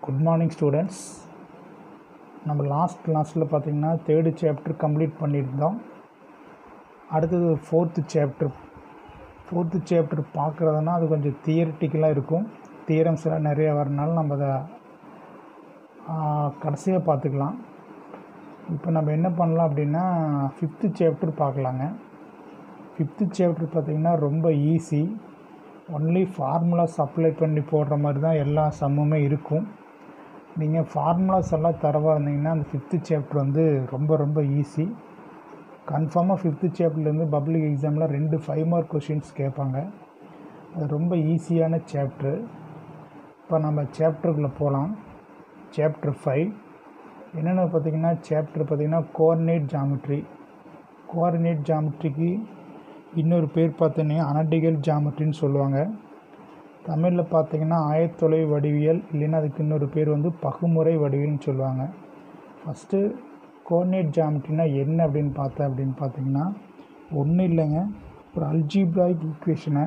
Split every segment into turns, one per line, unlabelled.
good morning students நம்ம last கிளாஸில் பார்த்தீங்கன்னா தேர்டு சாப்டர் கம்ப்ளீட் பண்ணியிருந்தோம் அடுத்தது ஃபோர்த்து சாப்டர் ஃபோர்த்து சாப்டர் பார்க்குறதுனா அது கொஞ்சம் தியரிட்டிக்கலாக இருக்கும் தியரம்ஸ் எல்லாம் நிறைய வரனால நம்ம அதை கடைசியாக பார்த்துக்கலாம் இப்போ நம்ம என்ன பண்ணலாம் அப்படின்னா ஃபிஃப்த்து சாப்டர் பார்க்கலாங்க ஃபிஃப்த்து சாப்டர் பார்த்திங்கன்னா ரொம்ப ஈஸி ஒன்லி ஃபார்முலாஸ் அப்ளை பண்ணி போடுற மாதிரி தான் எல்லா சம்முமே இருக்கும் நீங்கள் ஃபார்முலாஸ் எல்லாம் தரவாக இருந்தீங்கன்னா அந்த ஃபிஃப்த்து சாப்டர் வந்து ரொம்ப ரொம்ப ஈஸி கன்ஃபார்மாக ஃபிஃப்த்து சாப்டர்லேருந்து பப்ளிக் எக்ஸாமில் ரெண்டு ஃபைவ் மார்க் கொஷின்ஸ் கேட்பாங்க அது ரொம்ப ஈஸியான சாப்ட்ரு இப்போ நம்ம சாப்டருக்குள்ளே போகலாம் சாப்டர் ஃபைவ் என்னென்ன பார்த்திங்கன்னா சாப்டர் பார்த்திங்கன்னா கோஆர்டினேட் ஜாமெட்ரி கோஆர்டினேட் ஜாமெட்ரிக்கு இன்னொரு பேர் பார்த்தீங்கன்னா அனடிகல் ஜாமெட்ரின்னு சொல்லுவாங்க தமிழில் பார்த்தீங்கன்னா ஆயத்தொலை வடிவியல் இல்லைன்னா அதுக்கு இன்னொரு பேர் வந்து பகுமுறை வடிவியல்னு சொல்லுவாங்க ஃபஸ்ட்டு கோஆர்டினேட் ஜாமெட்ரினா என்ன அப்படின்னு பார்த்தேன் அப்படின்னு பார்த்தீங்கன்னா ஒன்றும் இல்லைங்க ஒரு அல்ஜிப்ராய்க் ஈக்குவேஷனை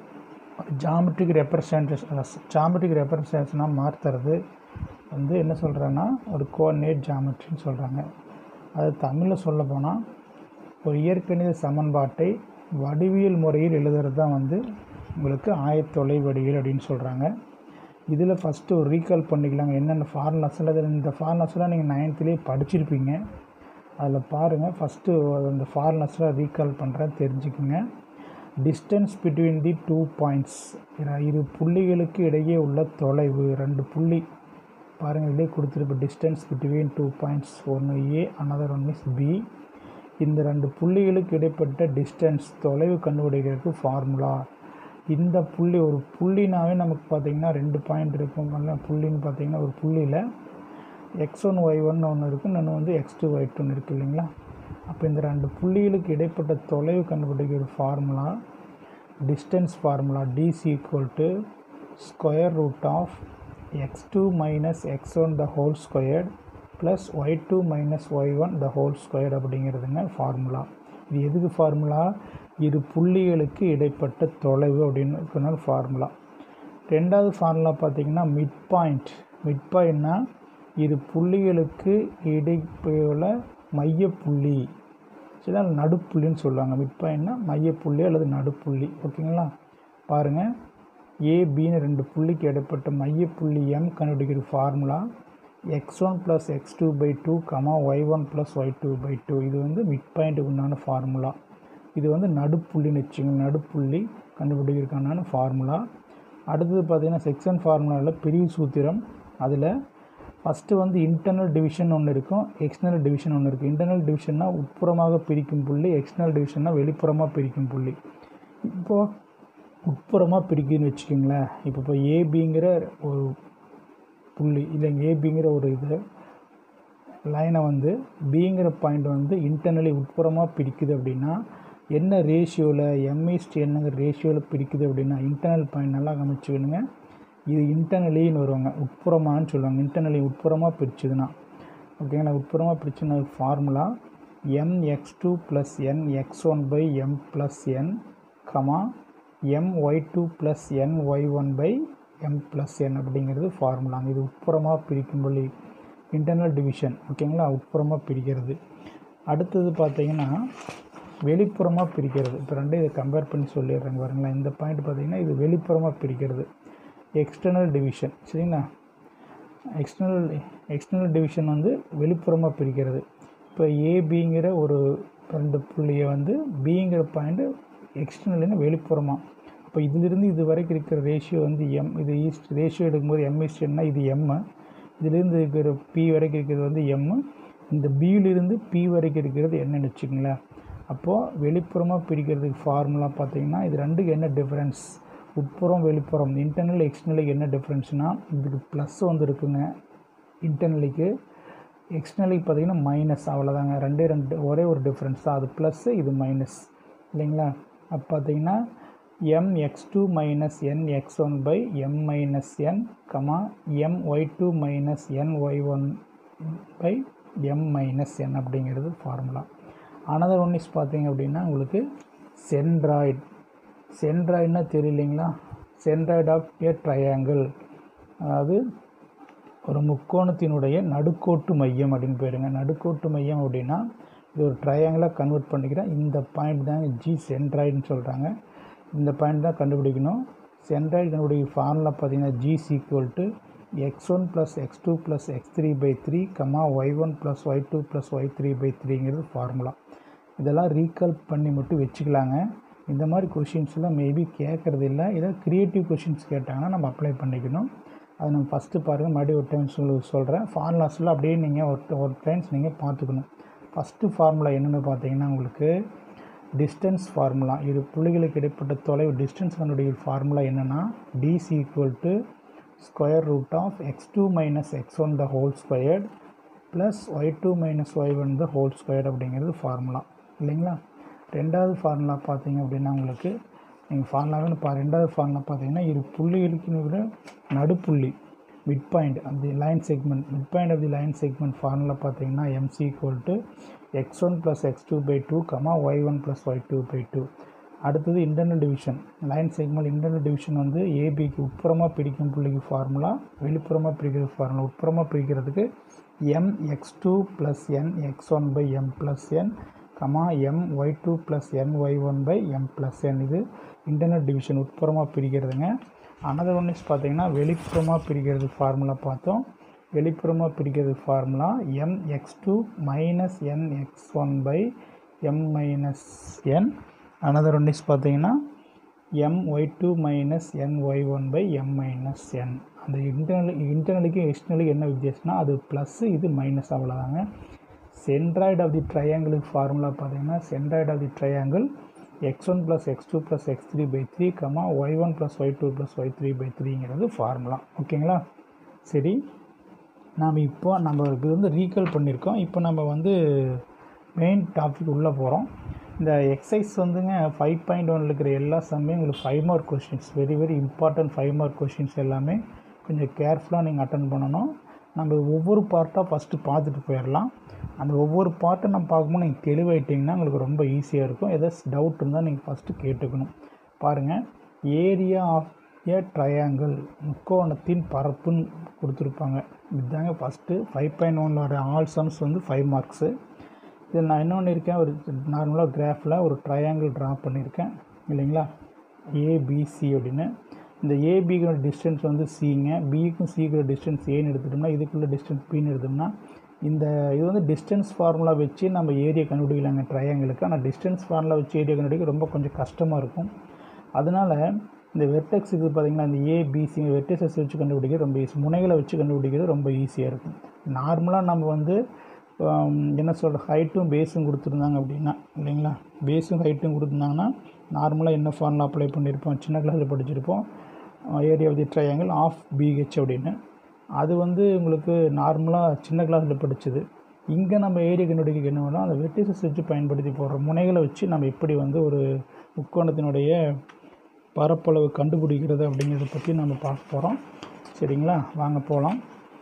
ஒரு ஜாமெட்ரிக் ரெப்ரசன்டேஷன் ஜாமெட்ரிக் ரெப்ரசன்டேஷனாக மாற்றுறது வந்து என்ன சொல்கிறாங்கன்னா ஒரு கோஆர்டினேட் ஜாமெட்ரின்னு சொல்கிறாங்க அது தமிழில் சொல்ல போனால் ஒரு இயற்கணித சமன்பாட்டை வடிவியல் முறையில் எழுதுறது தான் வந்து உங்களுக்கு ஆயத்தொலை வடிவியல் அப்படின்னு சொல்கிறாங்க இதில் ஃபஸ்ட்டு ஒரு ரீகால் பண்ணிக்கலாங்க என்னென்ன ஃபார்முலாஸில் அதில் இந்த ஃபார்முலாஸ்லாம் நீங்கள் நைன்த்துலேயே படிச்சிருப்பீங்க அதில் பாருங்கள் ஃபஸ்ட்டு அந்த ஃபார்முலாஸ்லாம் ரீகால் பண்ணுறேன் தெரிஞ்சுக்குங்க distance between the two points இரு புள்ளிகளுக்கு இடையே உள்ள தொலைவு ரெண்டு புள்ளி பாருங்கள் இதிலே கொடுத்துருப்ப டிஸ்டன்ஸ் பிட்வீன் டூ பாயிண்ட்ஸ் ஒன்று A another one is B இந்த ரெண்டு புள்ளிகளுக்கு இடைப்பட்ட டிஸ்டன்ஸ் தொலைவு கண்டுபிடிக்கிறதுக்கு ஃபார்முலா இந்த புள்ளி ஒரு புள்ளினாவே நமக்கு பார்த்திங்கன்னா ரெண்டு பாயிண்ட் இருக்கும் புள்ளின்னு பார்த்தீங்கன்னா ஒரு புள்ளியில் எக்ஸ் ஒன் ஒய் ஒன் ஒன்று இருக்குது இன்னொன்று வந்து எக்ஸ் டூ ஒய் டூன்னு இருக்குது இல்லைங்களா அப்போ இந்த ரெண்டு புள்ளிகளுக்கு இடைப்பட்ட தொலைவு கண்டுபிடிக்கிற formula distance formula D is equal to square root of X two minus X one the whole squared plus Y two minus Y one the whole square அப்படிங்கிறதுங்க ஃபார்முலா இது எதுக்கு ஃபார்முலா இரு புள்ளிகளுக்கு இடைப்பட்ட தொலைவு அப்படின்னு இருக்கணும் ஃபார்முலா ரெண்டாவது ஃபார்முலா பார்த்திங்கன்னா மிட் பாயிண்ட் மிட் பாயிண்ட்னா இரு புள்ளிகளுக்கு இடைப்பெள்ள மையப்புள்ளி சரி நடுப்புள்ளின்னு சொல்லுவாங்க மிட் பாயிண்ட்னா மையப்புள்ளி அல்லது நடுப்புள்ளி ஓகேங்களா பாருங்கள் ஏபின்னு ரெண்டு புள்ளிக்கு இடைப்பட்ட மையப்புள்ளி எம் கண்டுபிடிக்கிற formula X one plus X two by two comma Y one plus Y two by two இது வந்து மிட் பாயிண்ட்டுக்கு உண்டான ஃபார்முலா இது வந்து நடுப்புள்ளின்னு வச்சுங்க நடுப்புள்ளி கண்டுபிடிக்கிறதுக்கான ஃபார்முலா அடுத்தது பார்த்திங்கன்னா செக்ஷன் ஃபார்முலாவில் பிரிவு சூத்திரம் அதில் ஃபஸ்ட்டு வந்து இன்டர்னல் டிவிஷன் ஒன்று இருக்கும் எக்ஸ்டர்னல் டிவிஷன் ஒன்று இருக்குது இன்டர்னல் டிவிஷன்னா உட்புறமாக பிரிக்கும் புள்ளி எக்ஸ்டர்னல் டிவிஷன்னா வெளிப்புறமாக பிரிக்கும் புள்ளி இப்போது உட்புறமாக பிரிக்குன்னு வச்சுக்கோங்களேன் இப்போ இப்போ ஏபிங்கிற ஒரு புள்ளி இல்லைங்க ஏபிங்கிற ஒரு இது லைனை வந்து பிங்கிற பாயிண்ட் வந்து இன்டர்னலி உட்புறமாக பிரிக்குது அப்படின்னா என்ன ரேஷியோவில் எம்இஸ்டி என்னங்கிற ரேஷியோவில் பிரிக்குது அப்படின்னா இன்டர்னல் பாயிண்ட் நல்லா கவனிச்சுக்கணுங்க இது இன்டர்னலின்னு வருவாங்க உட்புறமானு சொல்லுவாங்க இன்டர்னலி உட்புறமாக பிரிச்சுதுன்னா ஓகேங்களா உட்புறமாக பிரிச்சுன்னா formula M X two plus N X one by M plus N comma M Y two plus N Y one by M plus N அப்படிங்கிறது ஃபார்முலாங்க இது உட்புறமாக பிரிக்கும் சொல்லி இன்டர்னல் டிவிஷன் ஓகேங்களா உட்புறமாக பிரிக்கிறது அடுத்தது பார்த்தீங்கன்னா வெளிப்புறமாக பிரிக்கிறது இப்போ ரெண்டு இதை கம்பேர் பண்ணி சொல்லிடுறேங்க பாருங்களேன் இந்த பாயிண்ட் பார்த்தீங்கன்னா இது வெளிப்புறமாக பிரிக்கிறது எக்ஸ்டர்னல் டிவிஷன் சரிங்களா எக்ஸ்டர்னல் எக்ஸ்டர்னல் டிவிஷன் வந்து வெளிப்புறமாக பிரிக்கிறது இப்போ ஏபிங்கிற ஒரு ரெண்டு புள்ளியை வந்து பிங்கிற பாயிண்ட்டு எக்ஸ்டர்னல்னு வெளிப்புறமாக அப்போ இதிலிருந்து இது வரைக்கும் இருக்கிற ரேஷியோ வந்து எம் இது ஈஸ்ட் ரேஷியோ எடுக்கும்போது எம் ஈஸ்ட்னா இது எம்மு இதிலிருந்து இருக்கிற பி வரைக்கும் இருக்கிறது வந்து எம்மு இந்த பியிலிருந்து பி வரைக்கும் இருக்கிறது என்னன்னு வச்சுக்கோங்களேன் அப்போது வெளிப்புறமாக பிரிக்கிறதுக்கு ஃபார்முலா பார்த்தீங்கன்னா இது ரெண்டுக்கு என்ன டிஃப்ரென்ஸ் உட்புறம் வெளிப்புறம் இன்டர்னல் எக்ஸ்டர்னலுக்கு என்ன டிஃப்ரென்ஸ்னால் இதுக்கு ப்ளஸ் வந்து இருக்குங்க இன்டர்னலுக்கு எக்ஸ்டர்னலுக்கு பார்த்தீங்கன்னா மைனஸ் அவ்வளோதாங்க ரெண்டே ரெண்டு ஒரே ஒரு டிஃப்ரென்ஸ் தான் அது ப்ளஸ்ஸு இது மைனஸ் இல்லைங்களா அப்போ பார்த்தீங்கன்னா M X two minus N X one by M minus N comma M Y two minus N Y one by M minus N அப்படிங்கிறது ஃபார்முலா அனதர் ஒன் இஸ் பார்த்தீங்க அப்படின்னா உங்களுக்கு சென்ட்ராய்ட் சென்ட்ராய்டுனா தெரியலைங்களா சென்ட்ராய்ட் ஆஃப் ஏ ட்ரையாங்கிள் அதாவது ஒரு முக்கோணத்தினுடைய நடுக்கோட்டு மையம் அப்படின்னு போயிருங்க நடுக்கோட்டு மையம் அப்படின்னா இது ஒரு ட்ரையாங்கிளாக கன்வெர்ட் பண்ணிக்கிறேன் இந்த பாயிண்ட் தாங்க ஜி சென்ட்ராய்டுன்னு சொல்கிறாங்க இந்த பாயிண்ட் தான் கண்டுபிடிக்கணும் சென்ட்ராய்டு கண்டுபிடிக்க ஃபார்முலா பார்த்தீங்கன்னா G is equal to X one plus X two plus X three by three comma Y one plus Y two plus Y three by த்ரீங்கிறது ஃபார்முலா இதெல்லாம் ரீகால் பண்ணி மட்டும் வச்சுக்கலாங்க இந்த மாதிரி கொஷின்ஸ்லாம் மேபி கேட்குறது இல்லை ஏதாவது க்ரியேட்டிவ் கொஷின்ஸ் கேட்டாங்கன்னா நம்ம அப்ளை பண்ணிக்கணும் அது நம்ம ஃபஸ்ட்டு பாருங்கள் மறுபடியும் ஒரு டைம்ஸ் உங்களுக்கு சொல்கிறேன் ஃபார்முலாஸில் அப்படியே நீங்கள் ஒரு ஒரு டைம்ஸ் நீங்கள் பார்த்துக்கணும் ஃபஸ்ட்டு ஃபார்முலா என்னென்னு பார்த்தீங்கன்னா உங்களுக்கு டிஸ்டன்ஸ் ஃபார்முலா இது புள்ளிகளுக்கு இடைப்பட்ட தொலைவு டிஸ்டன்ஸ் கண்டுபிடிக்கிற ஃபார்முலா என்னென்னா D is equal to square root of X two minus X one the whole squared plus Y two minus Y one the whole squared அப்படிங்கிறது ஃபார்முலா இல்லைங்களா ரெண்டாவது ஃபார்முலா பார்த்தீங்க அப்படின்னா உங்களுக்கு நீங்கள் ஃபார்முலாவே பா ரெண்டாவது ஃபார்முலா பார்த்தீங்கன்னா இரு புள்ளிகளுக்கு விட நடுப்புள்ளி மிட் பாயிண்ட் அந்த line segment mid point of the line segment formula பார்த்தீங்கன்னா M is equal to X one plus X two by two comma Y one plus Y two by two அடுத்தது internal division line segment internal division வந்து ஏபிக்கு உட்புறமாக பிரிக்கும் புள்ளிக்கு formula வெளிப்புறமாக பிரிக்கிறது formula உட்புறமாக பிரிக்கிறதுக்கு M X two plus N X one by M plus N comma M Y two plus N Y one by M plus N இது இன்டர்னல் டிவிஷன் உட்புறமாக பிரிக்கிறதுங்க அனதர் ஒன் இஸ் பார்த்தீங்கன்னா வெளிப்புறமாக பிரிக்கிறது ஃபார்முலா பார்த்தோம் வெளிப்புறமாக பிரிக்கிறது formula M X two minus N X one by M minus N another one is பார்த்தீங்கன்னா M Y two minus N Y one by M minus N அந்த இன்டர்னல் இன்டர்னலுக்கும் எக்ஸ்டர்னலுக்கு என்ன வித்தியாசம்னா அது ப்ளஸ்ஸு இது மைனஸ் அவ்வளோதாங்க சென்ட்ராய்டு ஆஃப் தி ட்ரையாங்கிளுக்கு formula பார்த்தீங்கன்னா centroid of the triangle X one plus X two plus X three by three comma Y one plus Y two plus Y three by த்ரீங்கிறது formula ஓகேங்களா சரி நாம் இப்போ நம்ம இது வந்து ரீகால் பண்ணியிருக்கோம் இப்போ நம்ம வந்து மெயின் டாபிக் உள்ளே போகிறோம் இந்த எக்ஸசைஸ் வந்துங்க ஃபைவ் பாயிண்ட் ஒனில் இருக்கிற எல்லா சம்மையும் உங்களுக்கு five mark questions very very important five mark questions எல்லாமே கொஞ்சம் கேர்ஃபுல்லாக நீங்கள் அட்டன் பண்ணணும் நம்ம ஒவ்வொரு பார்ட்டாக ஃபஸ்ட்டு பார்த்துட்டு போயிடலாம் அந்த ஒவ்வொரு பார்ட்டை நம்ம பார்க்கும்போது நீங்கள் தெளிவாயிட்டிங்கன்னா உங்களுக்கு ரொம்ப ஈஸியாக இருக்கும் ஏதாச்சும் டவுட் இருந்தால் நீங்கள் ஃபஸ்ட்டு கேட்டுக்கணும் பாருங்கள் ஏரியா ஆஃப் ஏ ட்ரையாங்கிள் முக்கோணத்தின் பரப்புன்னு கொடுத்துருப்பாங்க இதுதாங்க ஃபஸ்ட்டு ஃபைவ் பாயிண்ட் ஒனில் வர ஆல் சம்ஸ் வந்து ஃபைவ் மார்க்ஸு இதில் நான் என்ன பண்ணியிருக்கேன் ஒரு நார்மலாக கிராஃபில் ஒரு ட்ரையாங்கிள் ட்ரா பண்ணியிருக்கேன் இல்லைங்களா ஏபிசி அப்படின்னு இந்த ஏபிக்கு டிஸ்டன்ஸ் வந்து சிங்க பிக்கும் சிக்கிற டிஸ்டன்ஸ் ஏன்னு எடுத்துட்டோம்னா இதுக்குள்ள டிஸ்டன்ஸ் பின்னு எடுத்தோம்னா இந்த இது வந்து டிஸ்டன்ஸ் ஃபார்முலா வச்சு நம்ம ஏரியா கண்டுபிடிக்கலாங்க ட்ரையாங்கிளுக்கு ஆனால் டிஸ்டன்ஸ் ஃபார்முலா வச்சு ஏரியா கண்டுபிடிக்க ரொம்ப கொஞ்சம் கஷ்டமாக இருக்கும் அதனால் இந்த வெர்டெக்ஸ் இது பார்த்திங்கன்னா இந்த ஏபிசி வெர்டெக்ஸஸ் வச்சு கண்டுபிடிக்கிறது ரொம்ப ஈஸி முனைகளை வச்சு கண்டுபிடிக்கிறது ரொம்ப ஈஸியாக இருக்கும் நார்மலாக நம்ம வந்து என்ன சொல்கிற ஹைட்டும் பேஸும் கொடுத்துருந்தாங்க அப்படின்னா இல்லைங்களா பேஸும் ஹைட்டும் கொடுத்துருந்தாங்கன்னா நார்மலாக என்ன ஃபார்முலா அப்ளை பண்ணியிருப்போம் சின்ன கிளாஸில் படிச்சிருப்போம் area of the triangle of B H அப்படின்னு அது வந்து உங்களுக்கு நார்மலாக சின்ன கிளாஸில் படித்தது இங்கே நம்ம ஏரியா கண்டுபிடிக்க என்ன பண்ணோம் அந்த வெட்டிசஸ் வச்சு பயன்படுத்தி போடுற முனைகளை வச்சு நம்ம எப்படி வந்து ஒரு முக்கோணத்தினுடைய பரப்பளவு கண்டுபிடிக்கிறது அப்படிங்கிறத பற்றி நம்ம பார்க்க போகிறோம் சரிங்களா வாங்க போகலாம்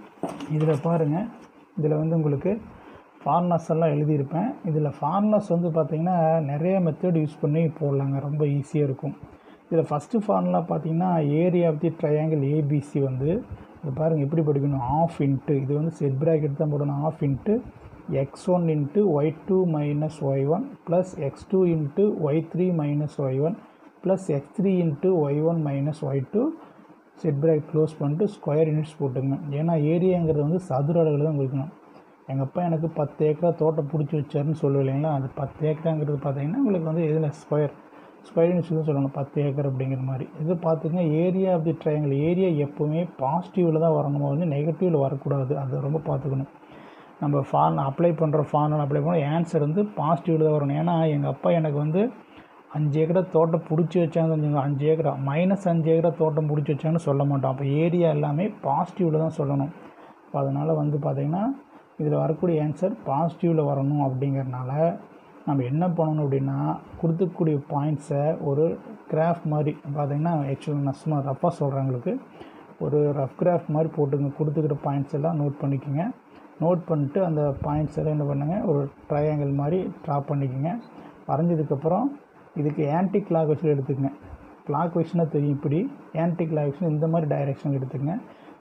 இதில் பாருங்கள் இதில் வந்து உங்களுக்கு ஃபார்முலாஸ் எல்லாம் எழுதியிருப்பேன் இதில் ஃபார்முலாஸ் வந்து பார்த்திங்கன்னா நிறைய மெத்தட் யூஸ் பண்ணி போடலாங்க ரொம்ப ஈஸியாக இருக்கும் இதில் ஃபஸ்ட்டு ஃபார்முலா பார்த்தீங்கன்னா area of the triangle ABC வந்து இது பாருங்கள் எப்படி படிக்கணும் ஆஃப் இன்ட்டு இது வந்து செட் ப்ராக்கெட் தான் போடணும் half into X one into Y two minus Y one plus X two into Y three minus Y one plus X three into Y one minus Y two set bracket close பண்ணிட்டு square units போட்டுங்க ஏன்னா ஏரியாங்கிறது வந்து சதுர அளவில் தான் கொடுக்கணும் எங்கள் அப்பா எனக்கு பத்து ஏக்கரா தோட்டம் பிடிச்சி வச்சாருன்னு சொல்லுவோம் இல்லைங்களா அது பத்து ஏக்கராங்கிறது பார்த்தீங்கன்னா உங்களுக்கு வந்து இதில் ஸ்கொயர் ஸ்கொயர் யூனிட்ஸ் தான் சொல்லணும் பத்து ஏக்கர் அப்படிங்கிற மாதிரி இது பார்த்துங்க area of the triangle area எப்போவுமே பாசிட்டிவில் தான் வரணுமோ வந்து நெகட்டிவில் வரக்கூடாது அதை ரொம்ப பார்த்துக்கணும் நம்ம ஃபார்ம் அப்ளை பண்ணுற ஃபார்ம் அப்ளை பண்ண ஆன்சர் வந்து பாசிட்டிவில் தான் வரணும் ஏன்னா எங்கள் அப்பா எனக்கு வந்து அஞ்சு ஏக்கரை தோட்டம் பிடிச்சி வச்சாங்க அஞ்சு ஏக்கரா மைனஸ் அஞ்சு ஏக்கரா தோட்டம் பிடிச்சி வச்சாங்கன்னு சொல்ல மாட்டோம் அப்போ ஏரியா எல்லாமே பாசிட்டிவில் தான் சொல்லணும் இப்போ அதனால் வந்து பார்த்திங்கன்னா இதில் வரக்கூடிய ஆன்சர் பாசிட்டிவில் வரணும் அப்படிங்கிறனால நம்ம என்ன பண்ணணும் அப்படின்னா கொடுத்துக்கூடிய பாயிண்ட்ஸை ஒரு கிராஃப் மாதிரி பார்த்திங்கன்னா ஆக்சுவலாக நான் சும்மா ரஃபாக சொல்கிறவங்களுக்கு ஒரு ரஃப் கிராஃப் மாதிரி போட்டுங்க கொடுத்துக்கிற பாயிண்ட்ஸ் எல்லாம் நோட் பண்ணிக்கோங்க நோட் பண்ணிட்டு அந்த பாயிண்ட்ஸ் எல்லாம் என்ன பண்ணுங்கள் ஒரு ட்ரையாங்கிள் மாதிரி ட்ரா பண்ணிக்கோங்க வரைஞ்சதுக்கப்புறம் இதுக்கு ஆன்டி கிளாக் வச்சு எடுத்துக்கங்க கிளாக் வைஸ்னால் தெரியும் இப்படி ஆன்டி கிளாக் வைஸ் இந்த மாதிரி டைரெக்ஷன் எடுத்துக்கங்க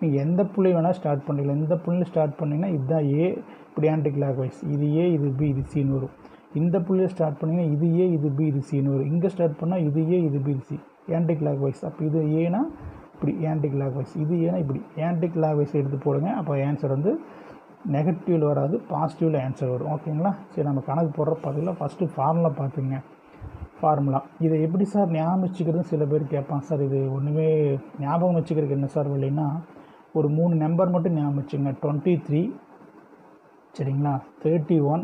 நீங்கள் எந்த புள்ளி வேணால் ஸ்டார்ட் பண்ணிக்கலாம் எந்த புள்ளியில் ஸ்டார்ட் பண்ணிங்கன்னா இதுதான் ஏ இப்படி ஆன்டி கிளாக் வைஸ் இது ஏ இது பி இது சின்னு வரும் இந்த புள்ளியில் ஸ்டார்ட் பண்ணிங்கன்னா இது ஏ இது பி இது சின்னு வரும் இங்கே ஸ்டார்ட் பண்ணால் இது ஏ இது பி இது சி ஆன்டி கிளாக் வைஸ் அப்போ இது ஏனா இப்படி ஆன்டி கிளாக் வைஸ் இது ஏன்னா இப்படி ஆன்டி கிளாக் வைஸ் எடுத்து போடுங்க அப்போ ஆன்சர் வந்து நெகட்டிவில் வராது பாசிட்டிவில் ஆன்சர் வரும் ஓகேங்களா சரி நம்ம கணக்கு போடுற பதிலாக ஃபஸ்ட்டு ஃபார்முலா பார்த்துங்க ஃபார்முலா இதை எப்படி சார் ஞாபகம் வச்சுக்கிறது சில பேர் கேட்பாங்க சார் இது ஒன்றுமே ஞாபகம் வச்சுக்கிறதுக்கு என்ன சார் இல்லைன்னா ஒரு மூணு நம்பர் மட்டும் ஞாபகம் வச்சுங்க டுவெண்ட்டி த்ரீ சரிங்களா தேர்ட்டி ஒன்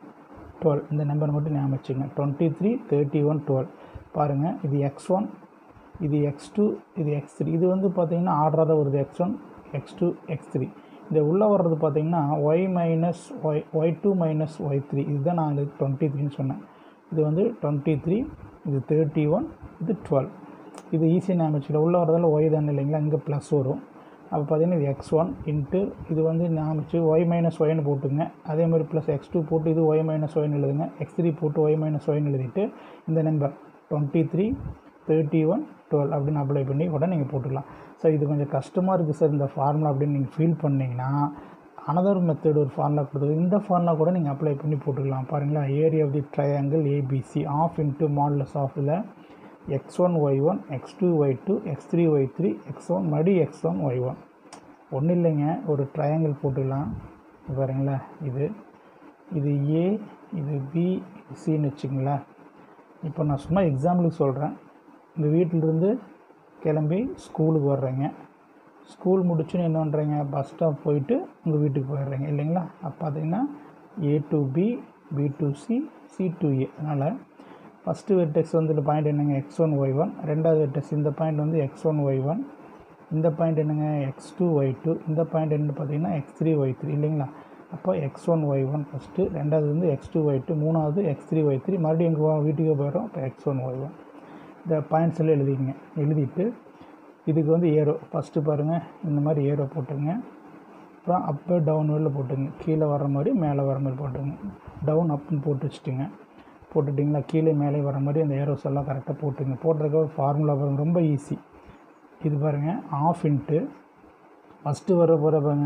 டுவெல் இந்த நம்பர் மட்டும் ஞாபகம் வச்சுங்க twenty three thirty one twelve பாருங்கள் இது எக்ஸ் ஒன் இது எக்ஸ் டூ இது எக்ஸ் த்ரீ இது வந்து பார்த்தீங்கன்னா ஆர்டராக தான் வருது X one X two X three இந்த உள்ளே வர்றது பார்த்தீங்கன்னா Y minus Y Y two minus Y three இதுதான் நான் இது டுவெண்ட்டி த்ரீன்னு சொன்னேன் இது வந்து டுவெண்ட்டி த்ரீ இது தேர்ட்டி ஒன் இது டுவெல் இது ஈஸி ஞாபகம் உள்ளே வரதால ஒய் தானே இல்லைங்களா இங்கே ப்ளஸ் வரும் அப்போ பார்த்தீங்கன்னா இது எக்ஸ் ஒன் இன்ட்டு இது வந்து ஞாபகம் ஒய் மைனஸ் ஒய்னு போட்டுங்க அதே மாதிரி ப்ளஸ் எக்ஸ் டூ போட்டு இது ஒய் மைனஸ் ஒய்னு எழுதுங்க எக்ஸ் த்ரீ போட்டு ஒய் மைனஸ் ஒய்னு எழுதிட்டு இந்த number twenty three thirty one twelve அப்படின்னு அப்ளை பண்ணி கூட நீங்கள் போட்டுக்கலாம் சார் இது கொஞ்சம் கஷ்டமாக இருக்குது சார் இந்த ஃபார்முலா அப்படின்னு நீங்கள் ஃபீல் பண்ணிங்கன்னா அனதர் மெத்தட் ஒரு ஃபார்முலா கொடுத்தது இந்த ஃபார்முலா கூட நீங்கள் அப்ளை பண்ணி போட்டுக்கலாம் பாருங்களா area of the triangle ABC half into modulus of இதில் X one Y one X two Y two X three Y three X one மறுபடி எக்ஸ் ஒன் ஒய் ஒன் ஒன்றும் இல்லைங்க ஒரு ட்ரையாங்கிள் போட்டுக்கலாம் பாருங்களா இது இது ஏ இது பி இது சின்னு வச்சுங்களேன் இப்போ நான் சும்மா எக்ஸாம்பிளுக்கு சொல்கிறேன் இந்த வீட்டிலிருந்து கிளம்பி ஸ்கூலுக்கு வர்றீங்க ஸ்கூல் முடிச்சுன்னு என்ன பண்ணுறீங்க பஸ் ஸ்டாப் போயிட்டு உங்கள் வீட்டுக்கு போயிடுறீங்க இல்லைங்களா அப்போ பார்த்தீங்கன்னா A to B B to C C to A அதனால் ஃபஸ்ட்டு வெர்டெக்ஸ் வந்து இந்த பாயிண்ட் என்னங்க எக்ஸ் ஒன் ஒய் ஒன் ரெண்டாவது வெர்டெக்ஸ் இந்த பாயிண்ட் வந்து எக்ஸ் ஒன் ஒய் ஒன் இந்த பாயிண்ட் என்னங்க எக்ஸ் டூ ஒய் டூ இந்த பாயிண்ட் என்ன பார்த்தீங்கன்னா எக்ஸ் த்ரீ ஒய் த்ரீ இல்லைங்களா அப்போ X one Y one first ரெண்டாவது வந்து எக்ஸ் டூ ஒய் டூ மூணாவது எக்ஸ் த்ரீ ஒய் த்ரீ மறுபடியும் எங்கள் வீட்டுக்கு போயிடும் அப்போ எக்ஸ் ஒன் ஒய் ஒன் இந்த பாயிண்ட்ஸ் எல்லாம் எழுதிங்க எழுதிட்டு இதுக்கு வந்து ஏரோ ஃபஸ்ட்டு பாருங்கள் இந்த மாதிரி ஏரோ போட்டுருங்க அப்புறம் அப்பு டவுன் வெளில் போட்டுங்க கீழே வர மாதிரி மேலே வர மாதிரி போட்டுங்க டவுன் அப்புன்னு போட்டு வச்சுட்டுங்க போட்டுட்டிங்களா கீழே மேலே வர மாதிரி அந்த ஏரோஸ் எல்லாம் கரெக்டாக போட்டுங்க போட்டதுக்கு ஃபார்முலா பாருங்கள் ரொம்ப ஈஸி இது பாருங்கள் ஆஃப் இன்ட்டு ஃபஸ்ட்டு வர போகிற பாருங்க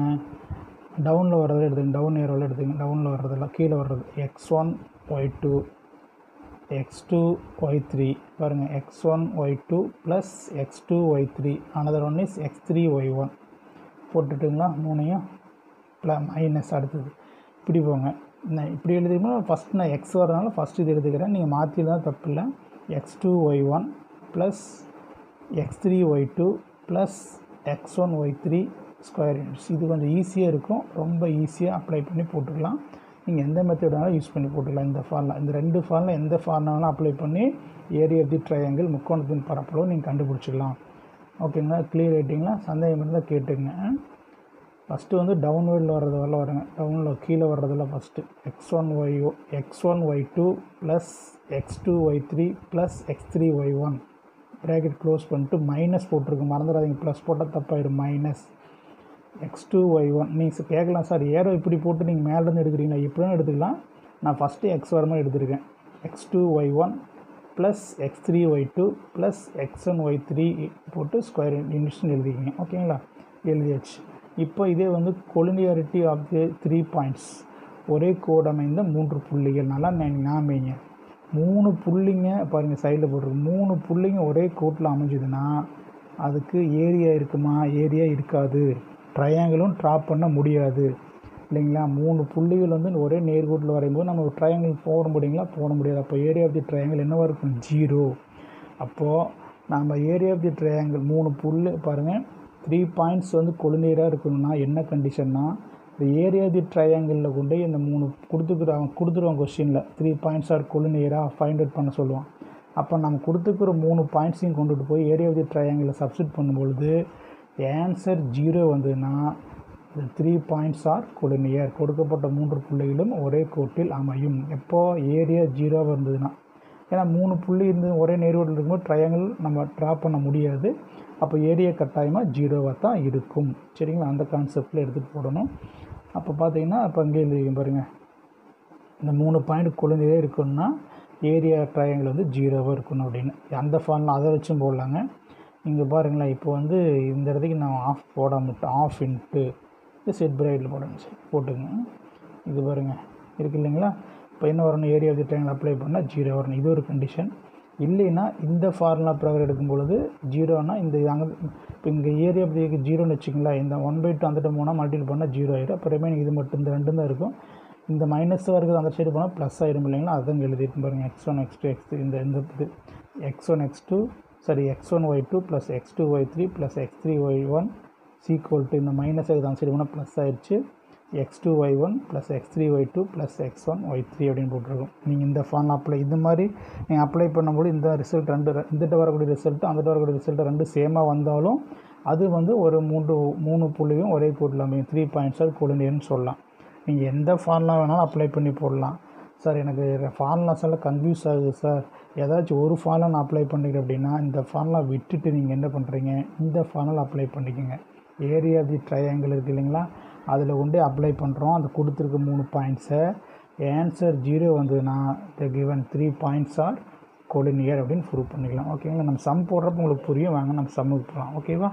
டவுனில் வர்றதை எடுத்துங்க டவுன் ஏரோவில் எடுத்துங்க டவுனில் வர்றதெல்லாம் கீழே வர்றது x one y two x two y three பாருங்கள் x one y two plus X two y three another one is x three y one போட்டுட்டுங்களா மூணையும் ப்ள மைனஸ் அடுத்தது இப்படி போங்க நான் இப்படி எழுதிக்கணும் ஃபஸ்ட் நான் எக்ஸ் வரதுனால ஃபஸ்ட்டு இது எழுதிக்கிறேன் நீங்கள் மாற்றி தான் தப்பு இல்லை x two y one plus X three y two plus x one y three square units இது கொஞ்சம் ஈஸியாக இருக்கும் ரொம்ப ஈஸியாக அப்ளை பண்ணி போட்டுக்கலாம் நீங்கள் எந்த மெத்தட் வேணாலும் யூஸ் பண்ணி போட்டுக்கலாம் இந்த ஃபார்முலா இந்த ரெண்டு ஃபார்முலா எந்த ஃபார்முலாவும் அப்ளை பண்ணி ஏரியா தி ட்ரையாங்கிள் முக்கோணத்தின் பரப்பளவு நீங்கள் கண்டுபிடிச்சிக்கலாம் ஓகேங்களா கிளியர் ஆகிட்டிங்களா சந்தேகம் இருந்தால் கேட்டுங்க ஃபஸ்ட்டு வந்து டவுன்வேர்டில் வர்றது வரல வருங்க டவுனில் கீழே வர்றதில் first x one y x one y two plus X two y three plus X three y one bracket close பண்ணிட்டு மைனஸ் போட்டிருக்கு மறந்துடாதீங்க ப்ளஸ் போட்டால் தப்பாயிடும் minus x two y one நீங்கள் கேட்கலாம் சார் ஏரோ இப்படி போட்டு நீங்கள் மேலேருந்து எடுக்கிறீங்களா இப்படியும் எடுத்துக்கலாம் நான் ஃபஸ்ட்டு எக்ஸ் வர மாதிரி எடுத்திருக்கேன் x two y one plus X three y two plus x one y three போட்டு ஸ்கொயர் யூனிட்ஸ்னு எழுதிக்கிங்க ஓகேங்களா எழுதியாச்சு இப்போ இதே வந்து collinearity of the three points ஒரே கோடமைந்த மூன்று புள்ளிகள் நல்லா ஞாபகிங்க மூணு புள்ளிங்க பாருங்கள் சைடில் போட்டிருக்கு மூணு புள்ளிங்க ஒரே கோட்டில் அமைஞ்சுதுன்னா அதுக்கு ஏரியா இருக்குமா ஏரியா இருக்காது ட்ரையாங்கிளும் ட்ராப் பண்ண முடியாது இல்லைங்களா மூணு புள்ளிகள் வந்து ஒரே நேர்கோட்டில் வரையும்போது நம்ம ட்ரையாங்கிள் போட முடியுங்களா போட முடியாது அப்போ ஏரியா ஆஃப் தி ட்ரையாங்கிள் என்னவாக இருக்கும் ஜீரோ அப்போது நம்ம ஏரியா ஆஃப் தி ட்ரையாங்கிள் மூணு புல் பாருங்கள் த்ரீ பாயிண்ட்ஸ் வந்து கொழுநீராக இருக்கணும்னா என்ன கண்டிஷன்னா இந்த ஏரியா தி ட்ரையாங்கிளில் கொண்டு போய் இந்த மூணு கொடுத்துக்குறாங்க கொடுத்துருவாங்க கொஸ்டினில் த்ரீ பாயிண்ட்ஸ் ஆர் கொழுநீராக ஃபைண்ட் அவுட் பண்ண சொல்லுவான் அப்போ நம்ம கொடுத்துக்கிற மூணு பாயிண்ட்ஸையும் கொண்டுட்டு போய் ஏரியா தி ட்ரையாங்கிளில் சப்ஸ்டிட் பண்ணும்பொழுது ஆன்சர் ஜீரோ வந்ததுன்னா இந்த த்ரீ பாயிண்ட்ஸ் ஆர் கொழுநியர் கொடுக்கப்பட்ட மூன்று புள்ளிகளும் ஒரே கோட்டில் அமையும் எப்போ ஏரியா ஜீரோவாக இருந்ததுன்னா ஏன்னா மூணு புள்ளி இருந்து ஒரே நேர்கோட்டில் இருக்கும்போது ட்ரையாங்கிள் நம்ம ட்ரா பண்ண முடியாது அப்போ ஏரியா கட்டாயமாக ஜீரோவாக தான் இருக்கும் சரிங்களா அந்த கான்செப்டில் எடுத்துகிட்டு போடணும் அப்போ பார்த்தீங்கன்னா அப்போ அங்கே எழுதி பாருங்கள் இந்த மூணு பாயிண்ட் குழந்தையே இருக்கணும்னா ஏரியா ட்ரையாங்கிள் வந்து ஜீரோவாக இருக்கணும் அப்படின்னு அந்த ஃபார்மில் அதை வச்சும் போடலாங்க இங்கே பாருங்களேன் இப்போ வந்து இந்த இடத்துக்கு நான் ஆஃப் போட மட்டும் ஆஃப் இன்ட்டு செட் பிரைட்டில் போடணும் சரி போட்டுங்க இது பாருங்கள் இருக்கு இல்லைங்களா இப்போ என்ன வரணும் area of the triangle apply பண்ணால் ஜீரோ வரணும் இது ஒரு கண்டிஷன் இல்லைன்னா இந்த ஃபார்முலா பிரகாரம் எடுக்கும் பொழுது ஜீரோனா இந்த அங்கே இப்போ இங்கே ஏரியா ஆஃப் தி ஜீரோன்னு வச்சுங்களேன் இந்த ஒன் பை டூ அந்த டைம் போனால் மல்டிபிள் பண்ணால் ஜீரோ ஆயிடும் அப்போ ரிமைனிங் இது மட்டும் இந்த ரெண்டும் தான் இருக்கும் இந்த மைனஸாக இருக்குது அந்த சைடு போனால் ப்ளஸ் ஆயிடும் இல்லைங்களா அதுதான் எழுதிட்டு பாருங்கள் x one X two x இந்த இந்த இது X one X two sorry x one y two plus X two y three plus X three y one sequel to இந்த மைனஸ் இருக்குது அந்த சைடு போனால் ப்ளஸ் ஆயிடுச்சு x two y one plus X three y two plus x one y three அப்படின்னு போட்டிருக்கும் நீங்கள் இந்த form apply இது மாதிரி நீங்கள் அப்ளை பண்ணும்போது இந்த ரிசல்ட் ரெண்டு இந்துட்ட வரக்கூடிய ரிசல்ட்டு அந்துட்ட வரக்கூடிய ரிசல்ட்டு ரெண்டு சேமாக வந்தாலும் அது வந்து ஒரு மூன்று மூணு புள்ளியும் ஒரே போட்டில் அமையும் த்ரீ பாயிண்ட்ஸாக கோலினியர்னு சொல்லலாம் நீங்கள் எந்த ஃபார்முலா வேணாலும் அப்ளை பண்ணி போடலாம் சார் எனக்கு ஃபார்முலாஸ் எல்லாம் கன்ஃபியூஸ் ஆகுது சார் ஏதாச்சும் ஒரு ஃபார்முலா நான் அப்ளை பண்ணிக்கிறேன் அப்படின்னா இந்த ஃபார்முலா விட்டுட்டு நீங்கள் என்ன பண்ணுறீங்க இந்த ஃபார்முலா அப்ளை பண்ணிக்கோங்க ஏரியா தி ட்ரையாங்கிள் இருக்குது இல்லைங்களா அதில் கொண்டு அப்ளை பண்ணுறோம் அந்த கொடுத்துருக்க மூணு பாயிண்ட்ஸை ஆன்சர் ஜீரோ வந்ததுன்னா the given three points are collinear அப்படின்னு ப்ரூவ் பண்ணிக்கலாம் ஓகேங்களா நம்ம சம் போடுறப்ப உங்களுக்கு புரியும் வாங்க நம்ம சம்முக்கு போகலாம் ஓகேவா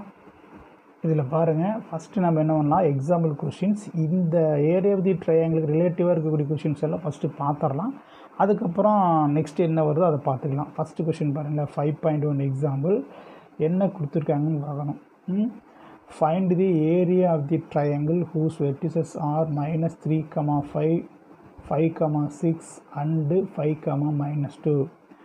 இதில் பாருங்கள் ஃபஸ்ட்டு நம்ம என்ன பண்ணலாம் எக்ஸாம்பிள் கொஷின்ஸ் இந்த ஏரியா ஆஃப் தி ட்ரையாங்கிளுக்கு ரிலேட்டிவாக இருக்கக்கூடிய கொஷின்ஸ் எல்லாம் ஃபஸ்ட்டு பார்த்துடலாம் அதுக்கப்புறம் நெக்ஸ்ட் என்ன வருதோ அதை பார்த்துக்கலாம் ஃபஸ்ட்டு கொஷின் பாருங்கள் ஃபைவ் பாயிண்ட் ஒன் எக்ஸாம்பிள் என்ன கொடுத்துருக்காங்கன்னு பார்க்கணும் find the area of the triangle whose vertices are minus three comma five five comma six and five comma minus two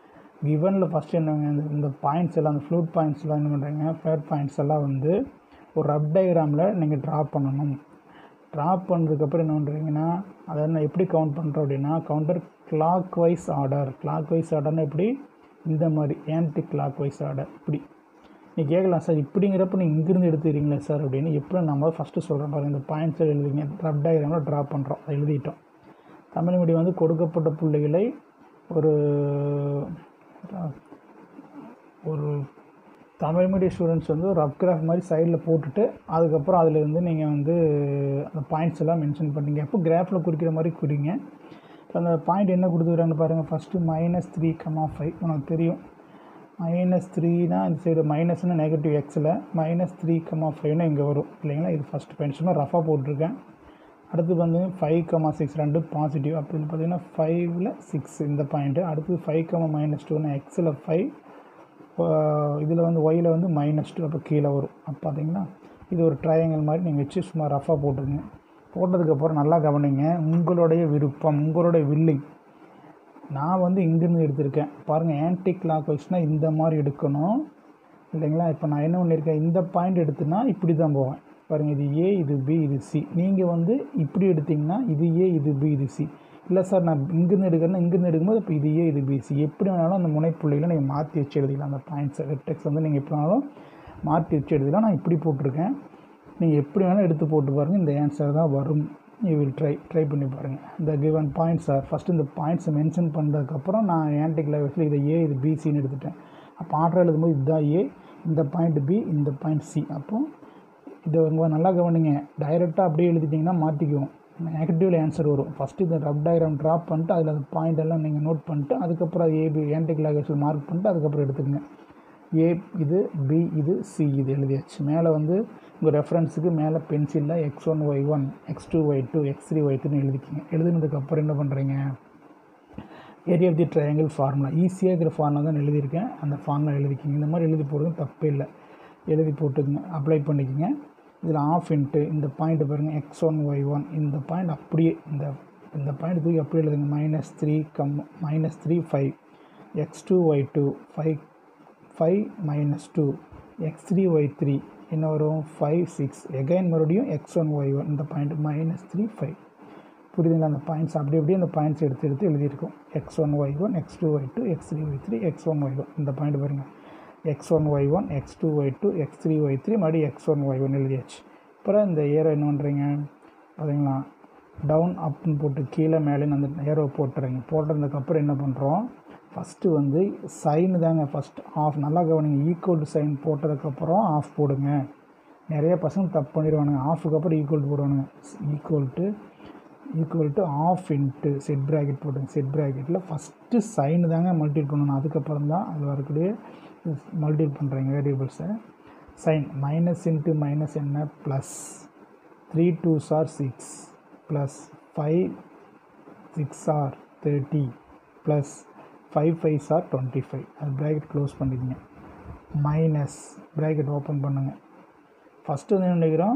கிவனில் ஃபஸ்ட்டு என்ன இந்த பாயிண்ட்ஸ் எல்லாம் அந்த ஃப்ளூட் பாயிண்ட்ஸ்லாம் என்ன பண்ணுறீங்க ஃபேட் பாயிண்ட்ஸ் எல்லாம் வந்து ஒரு ரப் டயக்ராமில் நீங்கள் ட்ரா பண்ணணும் ட்ரா பண்ணதுக்கப்புறம் என்ன பண்ணுறீங்கன்னா அதை நான் எப்படி கவுண்ட் பண்ணுறோம் அப்படின்னா counter clockwise order clockwise ஆர்டர்னு எப்படி இந்த மாதிரி ஆன்டி கிளாக் வைஸ் ஆர்டர் இப்படி நீ கேட்கலாம் சார் இப்படிங்கிறப்ப நீங்கள் இங்கேருந்து எடுத்துக்கிறீங்களா சார் அப்படின்னு எப்படி நம்ம ஃபஸ்ட்டு சொல்கிறோம் பாருங்கள் இந்த பாயிண்ட்ஸை எழுதிங்க ரப் டயக்ராமில் ட்ரா பண்ணுறோம் அதை எழுதிட்டோம் தமிழ் மீடியம் வந்து கொடுக்கப்பட்ட புள்ளிகளை ஒரு ஒரு தமிழ் மீடியம் ஸ்டூடெண்ட்ஸ் வந்து ஒரு அப்கிராஃப் மாதிரி சைடில் போட்டுட்டு அதுக்கப்புறம் அதில் வந்து நீங்கள் வந்து அந்த பாயிண்ட்ஸ் எல்லாம் மென்ஷன் பண்ணீங்க அப்போ கிராஃபில் குறிக்கிற மாதிரி குறிங்க இப்போ அந்த பாயிண்ட் என்ன கொடுத்துக்கிறாங்கன்னு பாருங்கள் first minus three comma five உனக்கு தெரியும் மைனஸ் த்ரீ தான் இந்த சைடு மைனஸ்னு நெகட்டிவ் எக்ஸில் மைனஸ் த்ரீ கமா ஃபைவ்னா இங்கே வரும் இல்லைங்களா இது ஃபஸ்ட் பாயிண்ட் சும்மா ரஃபாக போட்டிருக்கேன் அடுத்து வந்து ஃபைவ் கமா சிக்ஸ் ரெண்டு பாசிட்டிவ் அப்படின்னு பார்த்தீங்கன்னா ஃபைவ்ல சிக்ஸ் இந்த பாயிண்ட்டு அடுத்து ஃபைவ் கமா மைனஸ் டூனா எக்ஸில் ஃபைவ் இதில் வந்து ஒயில் வந்து மைனஸ் டூ அப்போ கீழே வரும் அப்போ பார்த்தீங்கன்னா இது ஒரு ட்ரையாங்கிள் மாதிரி நீங்கள் வச்சு சும்மா ரஃபாக போட்டுருங்க போட்டதுக்கப்புறம் நல்லா கவனிங்க உங்களுடைய விருப்பம் உங்களுடைய வில்லிங் நான் வந்து இங்கேருந்து எடுத்திருக்கேன் பாருங்கள் ஆன்டி கிளாக் வைஸ்னால் இந்த மாதிரி எடுக்கணும் இல்லைங்களா இப்போ நான் என்ன பண்ணியிருக்கேன் இந்த பாயிண்ட் எடுத்துனா இப்படி தான் போவேன் பாருங்கள் இது ஏ இது பி இது சி நீங்கள் வந்து இப்படி எடுத்திங்கன்னா இது ஏ இது பி இது சி இல்லை சார் நான் இங்கேருந்து எடுக்கிறேன்னா இங்கேருந்து எடுக்கும்போது இப்போ இது ஏ இது பி சி எப்படி வேணாலும் அந்த முனைப்புள்ளிகளை நீங்கள் மாற்றி வச்சு எழுதிக்கலாம் அந்த பாயிண்ட்ஸ் வெப்டெக்ஸ் வந்து நீங்கள் எப்படி வேணாலும் மாற்றி வச்சு எழுதிக்கலாம் நான் இப்படி போட்டிருக்கேன் நீங்கள் எப்படி வேணாலும் எடுத்து போட்டு பாருங்கள் இந்த ஆன்சர் தான் வரும் யூ வில் ட்ரை ட்ரை பண்ணி பாருங்கள் இந்த கிவன் பாயிண்ட்ஸ் சார் ஃபஸ்ட்டு இந்த பாயிண்ட்ஸை மென்ஷன் பண்ணுறதுக்கப்புறம் நான் ஆன்டிக் லெவல்ஸில் இதை ஏ இது பிசின்னு எடுத்துட்டேன் அப்போ ஆர்டர் எழுதும்போது இதுதான் ஏ இந்த பாயிண்ட் பி இந்த பாயிண்ட் சி அப்போது இதை உங்க நல்லா கவனிங்க டைரெக்டாக அப்படியே எழுதிட்டிங்கன்னா மாற்றிக்குவோம் நெகட்டிவில் ஆன்சர் வரும் ஃபஸ்ட்டு இந்த ரப் டயக்ராம் ட்ராப் பண்ணிட்டு அதில் அந்த பாயிண்ட் எல்லாம் நீங்கள் நோட் பண்ணிட்டு அதுக்கப்புறம் அது ஏபி ஆன்டிக் லாகேஷன் மார்க் பண்ணிட்டு அதுக்கப்புறம் எடுத்துக்கங்க ஏ இது பி இது சி இது எழுதியாச்சு மேலே வந்து உங்கள் ரெஃபரன்ஸுக்கு மேலே பென்சிலில் x one Y one X two Y two X three y த்ரீன்னு எழுதிக்கிங்க எழுதுனதுக்கப்புறம் என்ன பண்ணுறீங்க area of the triangle formula ஈஸியாக இருக்கிற ஃபார்முலா தான் எழுதியிருக்கேன் அந்த ஃபார்முலா எழுதிக்கிங்க இந்த மாதிரி எழுதி போடுறது தப்பே இல்லை எழுதி போட்டுக்குங்க அப்ளை பண்ணிக்கோங்க இதில் ஆஃப் இன்ட்டு இந்த பாயிண்ட் பாருங்கள் எக்ஸ் ஒன் ஒய் ஒன் இந்த பாயிண்ட் அப்படியே இந்த இந்த பாயிண்ட் தூக்கி அப்படியே எழுதுங்க minus three comma minus three five x two Y two five five minus two X three Y three என்ன வரும் ஃபைவ் சிக்ஸ் எகைன் மறுபடியும் எக்ஸ் ஒன் ஒய் ஒன் இந்த பாயிண்ட் மைனஸ் த்ரீ ஃபைவ் புரியுதுங்களா அந்த பாயிண்ட்ஸ் அப்படி அப்படியே அந்த பாயிண்ட்ஸ் எடுத்து எடுத்து எழுதியிருக்கோம் x one Y one X two Y two X three Y three X one Y one இந்த பாயிண்ட் பாருங்கள் x one Y one X two Y two X three Y three மறுபடியும் x one Y one எழுதியாச்சு அப்புறம் இந்த aero என்ன பண்ணுறீங்க பார்த்தீங்களா down அப்னு போட்டு கீழே மேலேன்னு அந்த ஏரோ போட்டுறீங்க போட்டதுக்கப்புறம் என்ன பண்ணுறோம் ஃபஸ்ட்டு வந்து சைனு தாங்க ஃபஸ்ட் ஆஃப் நல்லா கவனிங்க ஈக்குவல் டு சைன் போட்டதுக்கப்புறம் ஆஃப் போடுங்க நிறைய பசங்க தப்பு பண்ணிடுவானுங்க ஆஃபுக்கு அப்புறம் ஈக்குவல் டு போடுவானுங்க equal to equal to half into set bracket போட்டுங்க செட் ப்ராக்கெட்டில் ஃபஸ்ட்டு சைனு தாங்க மல்டிபிள் பண்ணணும் அதுக்கப்புறம் தான் அதில் வரக்கூடிய மல்டிபிள் பண்ணுறீங்க வேரியபிள்ஸை சைன் மைனஸ் இன்ட்டு மைனஸ் என்ன ப்ளஸ் த்ரீ டூ சார் six plus five six are thirty plus five five சார் டுவெண்ட்டி ஃபைவ் அது ப்ராக்கெட் க்ளோஸ் பண்ணிக்கங்க மைனஸ் ப்ராக்கெட் ஓப்பன் பண்ணுங்கள் ஃபஸ்ட்டு வந்து என்ன நினைக்கிறோம்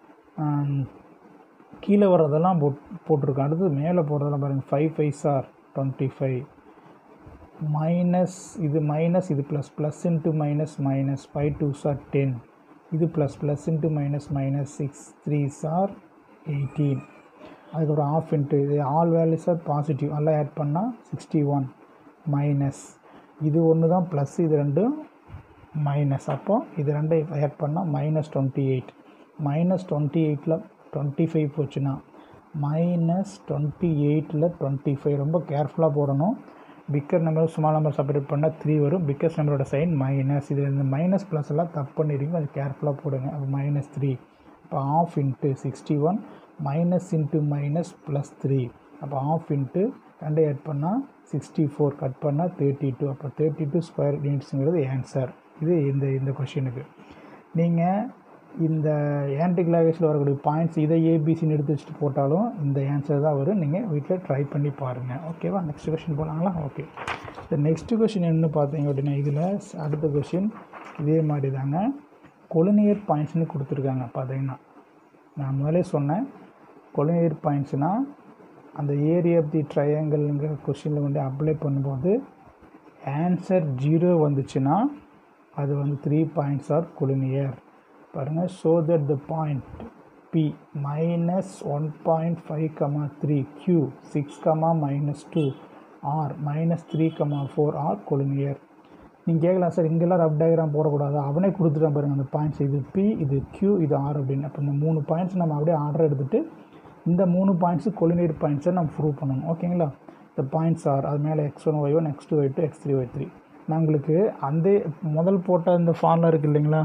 கீழே வர்றதெல்லாம் போட் போட்டிருக்கோம் அடுத்து மேலே போடுறதெல்லாம் பாருங்கள் ஃபைவ் ஃபைவ் சார் டுவெண்ட்டி ஃபைவ் மைனஸ் இது மைனஸ் இது plus plus into minus minus five two சார் டென் இது plus plus into minus minus six three சார் எயிட்டீன் அதுக்கப்புறம் ஆஃப் இன்ட்டு இது ஆல் வேல்யூஸ் ஆர் பாசிட்டிவ் எல்லாம் ஆட் பண்ணால் சிக்ஸ்டி ஒன் மைனஸ் இது ஒன்று தான் ப்ளஸ் இது ரெண்டும் மைனஸ் அப்போ இது ரெண்டும் ஆட் பண்ணால் minus twenty eight minus twenty எயிட்டில் டுவெண்ட்டி ஃபைவ் போச்சுன்னா மைனஸ் டுவெண்ட்டி எயிட்டில் டுவெண்ட்டி ஃபைவ் ரொம்ப கேர்ஃபுல்லாக போடணும் bigger number small number separate பண்ணால் த்ரீ வரும் பிக்கஸ்ட் நம்பரோட சைன் மைனஸ் இது இந்த மைனஸ் ப்ளஸ் எல்லாம் தப்பு பண்ணிடுங்க அது கேர்ஃபுல்லாக போடுங்க அப்போ மைனஸ் த்ரீ இப்போ half into sixty one minus into minus plus three அப்போ ஆஃப் இன்ட்டு ரெண்டு ஆட் பண்ணால் சிக்ஸ்டி ஃபோர் கட் பண்ணால் தேர்ட்டி டூ அப்போ தேர்ட்டி டூ ஸ்கொயர் யூனிட்ஸுங்கிறது ஆன்சர் இது இந்த இந்த கொஷினுக்கு நீங்கள் இந்த ஆன்டிக் லாங்குவேஜில் வரக்கூடிய பாயிண்ட்ஸ் இதை ஏபிசின்னு எடுத்து வச்சுட்டு போட்டாலும் இந்த ஆன்சர் தான் வரும் நீங்கள் வீட்டில் ட்ரை பண்ணி பாருங்கள் ஓகேவா நெக்ஸ்ட் கொஷின் போகலாங்களா ஓகே இந்த நெக்ஸ்ட் கொஷின் என்ன பார்த்தீங்க அப்படின்னா இதில் அடுத்த கொஷின் இதே மாதிரி தாங்க கொலினியர் பாயிண்ட்ஸ்னு கொடுத்துருக்காங்க பார்த்தீங்கன்னா நான் முதலே சொன்னேன் கொலினியர் பாயிண்ட்ஸ்னால் அந்த ஏரியா ஆஃப் தி ட்ரையாங்கிள்ங்கிற கொஷினில் வந்து அப்ளை பண்ணும்போது ஆன்சர் ஜீரோ வந்துச்சுன்னா அது வந்து த்ரீ பாயிண்ட்ஸ் ஆர் கொலினியர் பாருங்கள் show that the point P minus one point five comma three Q six comma minus two R minus three comma four are collinear நீங்கள் கேட்கலாம் sir இங்கெல்லாம் ரப் diagram போடக்கூடாது அவனே கொடுத்துட்டான் பாருங்கள் அந்த பாயிண்ட்ஸ் இது பி இது கியூ இது ஆர் அப்படின்னு அப்போ இந்த மூணு பாயிண்ட்ஸ் நம்ம அப்படியே ஆர்டர் எடுத்துகிட்டு இந்த மூணு பாயிண்ட்ஸு கொலினியர் பாயிண்ட்ஸை நம்ம ப்ரூவ் பண்ணணும் ஓகேங்களா இந்த பாயிண்ட்ஸ் ஆர் அது மேலே x one Y one X two Y two X three Y three நான் உங்களுக்கு அந்த முதல் போட்ட இந்த ஃபார்முலா இருக்குது இல்லைங்களா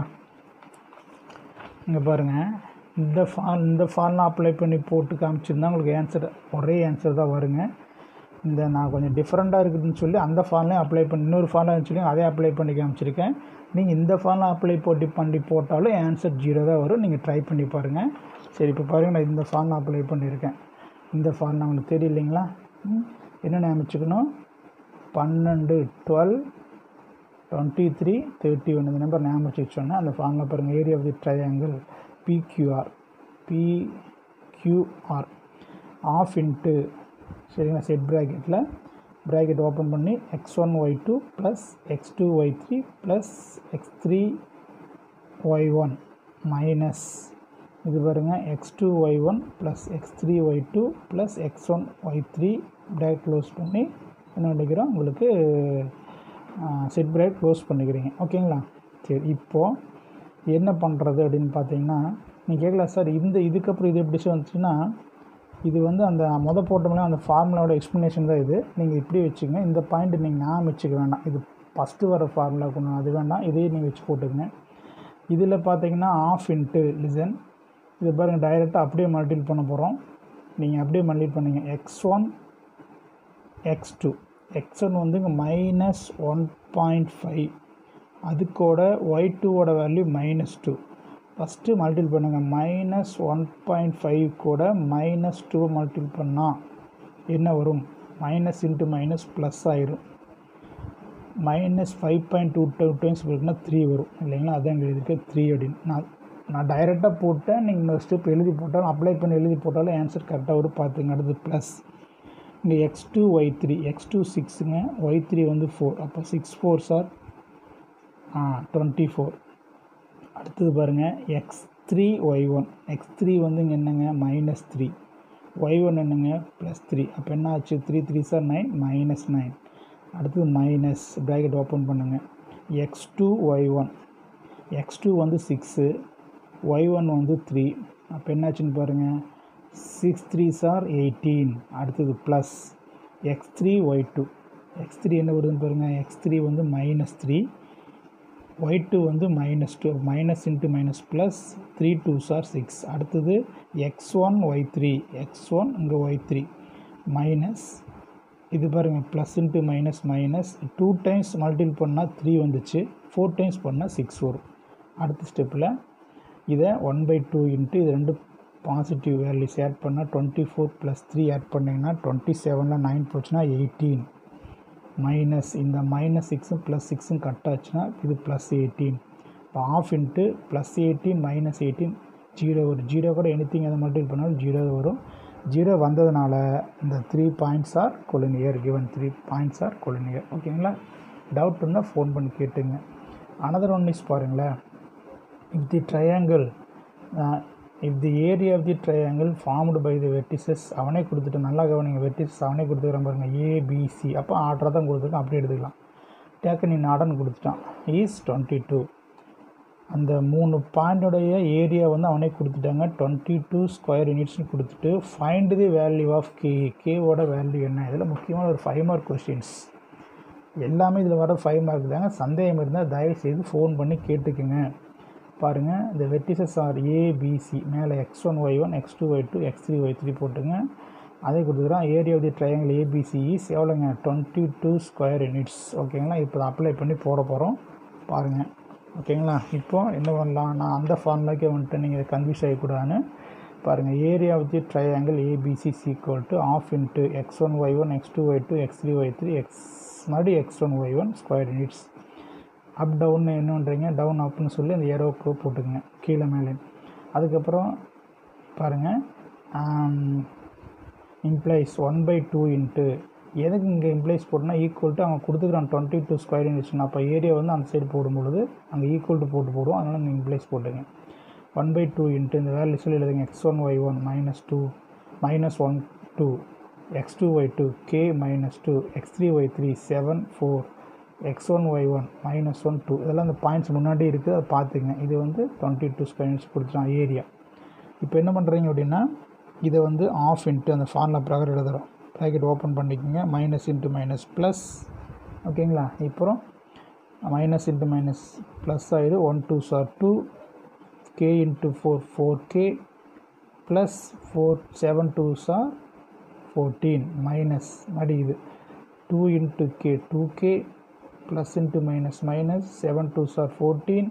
இங்கே பாருங்கள் இந்த ஃபார்ம் இந்த ஃபார்ம்லாம் அப்ளை பண்ணி போட்டு காமிச்சிருந்தா உங்களுக்கு ஆன்சர் ஒரே ஆன்சர் தான் வருங்க இந்த நான் கொஞ்சம் டிஃப்ரெண்ட்டாக இருக்குதுன்னு சொல்லி அந்த ஃபார்ம்லேயும் அப்ளை பண்ணி இன்னொரு ஃபார்ம்லாம் சொல்லி அதே அப்ளை பண்ணி காமிச்சிருக்கேன் நீங்கள் இந்த ஃபார்ம்லாம் அப்ளை போட்டு பண்ணி போட்டாலும் ஆன்சர் ஜீரோ தான் வரும் நீங்கள் ட்ரை பண்ணி பாருங்கள் சரி இப்போ பாருங்கள் நான் இந்த ஃபார்ம் அப்ளை பண்ணியிருக்கேன் இந்த ஃபார்ம் உங்களுக்கு தெரியலைங்களா என்னென்ன அமைச்சுக்கணும் பன்னெண்டு twelve twenty three thirty one இந்த நம்பர் ஞாபகம் வச்சு சொன்னேன் அந்த ஃபார்மில் பாருங்கள் area of the triangle P Q R P Q R half into சரிங்களா செட் ப்ராக்கெட்டில் ப்ராக்கெட் ஓப்பன் பண்ணி x one y two plus X two y three plus X three y one minus இது பாருங்கள் x two y one plus X three y two plus x one y three bracket close பண்ணி என்ன பண்ணிக்கிறோம் உங்களுக்கு set break close பண்ணிக்கிறீங்க ஓகேங்களா சரி இப்போது என்ன பண்ணுறது அப்படின்னு பார்த்தீங்கன்னா நீங்கள் கேட்கலாம் சார் இந்த இதுக்கப்புறம் இது எப்படி வந்துச்சுன்னா இது வந்து அந்த மொதல் போட்டோம்னா அந்த ஃபார்முலாவோட எக்ஸ்ப்ளனேஷன் தான் இது நீங்கள் இப்படி வச்சுங்க இந்த பாயிண்ட் நீங்கள் நான் வச்சுக்க வேண்டாம் இது ஃபஸ்ட்டு வர ஃபார்முலா கொண்டு அது வேண்டாம் இதையே நீங்கள் வச்சு போட்டுக்கங்க இதில் பார்த்தீங்கன்னா ஆஃப் இன்ட்டு லிசன் இது பாருங்கள் டைரெக்டாக அப்படியே மல்டிபிள் பண்ண போகிறோம் நீங்கள் அப்படியே மல்டிபிள் பண்ணுங்க x one X two x one வந்து இங்கே மைனஸ் ஒன் பாயிண்ட் ஃபைவ் அதுக்கூட ஒய் டூவோட value minus two first multiple பண்ணுங்கள் மைனஸ் ஒன் பாயிண்ட் ஃபைவ் கூட மைனஸ் டூ மல்டிபிள் பண்ணால் என்ன வரும் மைனஸ் இன்ட்டு மைனஸ் ப்ளஸ் ஆயிரும் minus five point two two times போட்டுனா த்ரீ வரும் இல்லைங்களா அதான் இங்கே எழுதிருக்கு த்ரீ அப்படின்னு நான் நான் டைரெக்டாக போட்டேன் நீங்கள் இன்னொரு ஸ்டெப் எழுதி போட்டாலும் அப்ளை பண்ணி எழுதி போட்டாலும் ஆன்சர் கரெக்டாக வரும் பார்த்துங்க அடுத்து ப்ளஸ் இங்கே x two y three x two சிக்ஸுங்க ஒய் த்ரீ வந்து ஃபோர் அப்போ சிக்ஸ் ஃபோர் சார் ஆ டுவெண்ட்டி ஃபோர் அடுத்தது பாருங்கள் x three y one x three வந்து இங்கே என்னங்க மைனஸ் த்ரீ ஒய் ஒன் என்னங்க ப்ளஸ் த்ரீ அப்போ என்ன ஆச்சு த்ரீ த்ரீ சார் நைன் மைனஸ் நைன் அடுத்தது மைனஸ் ப்ராக்கெட் ஓப்பன் பண்ணுங்கள் x two y one X two வந்து சிக்ஸு ஒய் ஒன் வந்து த்ரீ அப்போ என்னாச்சுன்னு பாருங்கள் சிக்ஸ் த்ரீ சார் எயிட்டீன் அடுத்தது plus X three y two X three என்ன வருதுன்னு பாருங்கள் எக்ஸ் த்ரீ வந்து மைனஸ் த்ரீ ஒய் டூ வந்து minus two minus into minus plus three two சார் சிக்ஸ் அடுத்தது x one y three X one இங்கே ஒய் த்ரீ மைனஸ் இது பாருங்கள் plus into minus minus two times multiple பண்ணால் three வந்துச்சு four times பண்ணால் six வரும் அடுத்த ஸ்டெப்பில் இதை ஒன் பை டூ இன்ட்டு இது ரெண்டு பாசிட்டிவ் வேல்யூஸ் ஆட் பண்ணால் twenty four plus three add பண்ணிங்கன்னா டுவெண்ட்டி செவனில் நைன் போச்சுன்னா எயிட்டீன் மைனஸ் இந்த மைனஸ் சிக்ஸும் ப்ளஸ் சிக்ஸும் கட் ஆச்சுன்னா இது ப்ளஸ் எயிட்டீன் இப்போ half into plus eighteen minus eighteen zero வரும் ஜீரோ கூட எனித்திங் அதை மல்டிபிள் பண்ணாலும் ஜீரோ வரும் ஜீரோ வந்ததுனால இந்த three points are collinear given three points are collinear ஓகேங்களா டவுட் இருந்தால் ஃபோன் பண்ணி கேட்டுங்க அனதர் ஒன் இஸ் பாருங்களேன் if the triangle uh, if the area of the triangle formed by the vertices அவனே கொடுத்துட்டு நல்லா கவனிங்க வெர்டிசஸ் அவனே கொடுத்துக்கிறான் பாருங்க ஏபிசி அப்போ ஆர்டராக தான் கொடுத்துருக்கான் அப்படி எடுத்துக்கலாம் டேக்கன் இன் ஆர்டர்னு கொடுத்துட்டான் இஸ் டுவெண்ட்டி டூ அந்த மூணு பாயிண்டோடைய ஏரியா வந்து அவனே கொடுத்துட்டாங்க டுவெண்ட்டி டூ ஸ்கொயர் யூனிட்ஸ்னு கொடுத்துட்டு find the value of k கேவோட வேல்யூ என்ன இதில் முக்கியமான ஒரு ஃபைவ் மார்க் கொஸ்டின்ஸ் எல்லாமே இதில் வர ஃபைவ் மார்க் தாங்க சந்தேகம் இருந்தால் தயவு செய்து ஃபோன் பண்ணி கேட்டுக்குங்க பாருங்கள் இந்த வெர்டிசஸ் ஆர் ஏபிசி மேலே x one Y one X two Y two X three Y three போட்டுங்க அதே கொடுத்துக்கிறோம் area of the triangle A B C is எவ்வளோங்க டுவெண்ட்டி டூ ஸ்கொயர் யூனிட்ஸ் ஓகேங்களா இப்போ அப்ளை பண்ணி போட போகிறோம் பாருங்கள் ஓகேங்களா இப்போ என்ன பண்ணலாம் நான் அந்த ஃபார்முலாக்கே வந்துட்டு நீங்கள் கன்ஃபியூஸ் ஆகக்கூடாதுன்னு பாருங்கள் area of the triangle ABC equal to half into X one Y one X two Y two X three Y three x மறுபடியும் x one Y one square units up down என்ன பண்ணுறீங்க down அப்னு சொல்லி அந்த ஏரோக்கு போட்டுக்குங்க கீழே மேலே அதுக்கப்புறம் பாருங்கள் implies one by two into எதுக்கு இங்கே இம்ப்ளைஸ் போட்டுனா ஈக்குவல் டு அவங்க கொடுத்துக்கிறான் டுவெண்ட்டி டூ ஸ்கொயர் யூனிட்ஸ்னா அப்போ ஏரியா வந்து அந்த சைடு போடும்பொழுது அங்கே ஈக்குவல் டு போட்டு போடுவோம் அதனால் நீங்கள் இம்ப்ளைஸ் போட்டுங்க ஒன் பை டூ இன்ட்டு இந்த வேல்யூ சொல்லி எழுதுங்க x one Y one minus two minus one two x two Y two k minus two X three Y three seven four x one Y one minus one two இதெல்லாம் அந்த points முன்னாடி இருக்குது அதை பார்த்துங்க இது வந்து டுவெண்ட்டி டூ ஸ்கொயர் யூனிட்ஸ் கொடுத்துட்டான் area இப்போ என்ன பண்ணுறீங்க அப்படின்னா இதை வந்து ஆஃப் இன்ட்டு அந்த ஃபார்முலா பிரகாரம் எழுதுகிறோம் ப்ராக்கெட் ஓப்பன் பண்ணிக்கோங்க மைனஸ் இன்ட்டு மைனஸ் ப்ளஸ் ஓகேங்களா அப்புறம் மைனஸ் இன்ட்டு மைனஸ் ப்ளஸ் ஆகிடும் one two sir two k into four four k plus four seven two sir fourteen minus மடி இது two into k two k plus into minus minus 7 2s are 14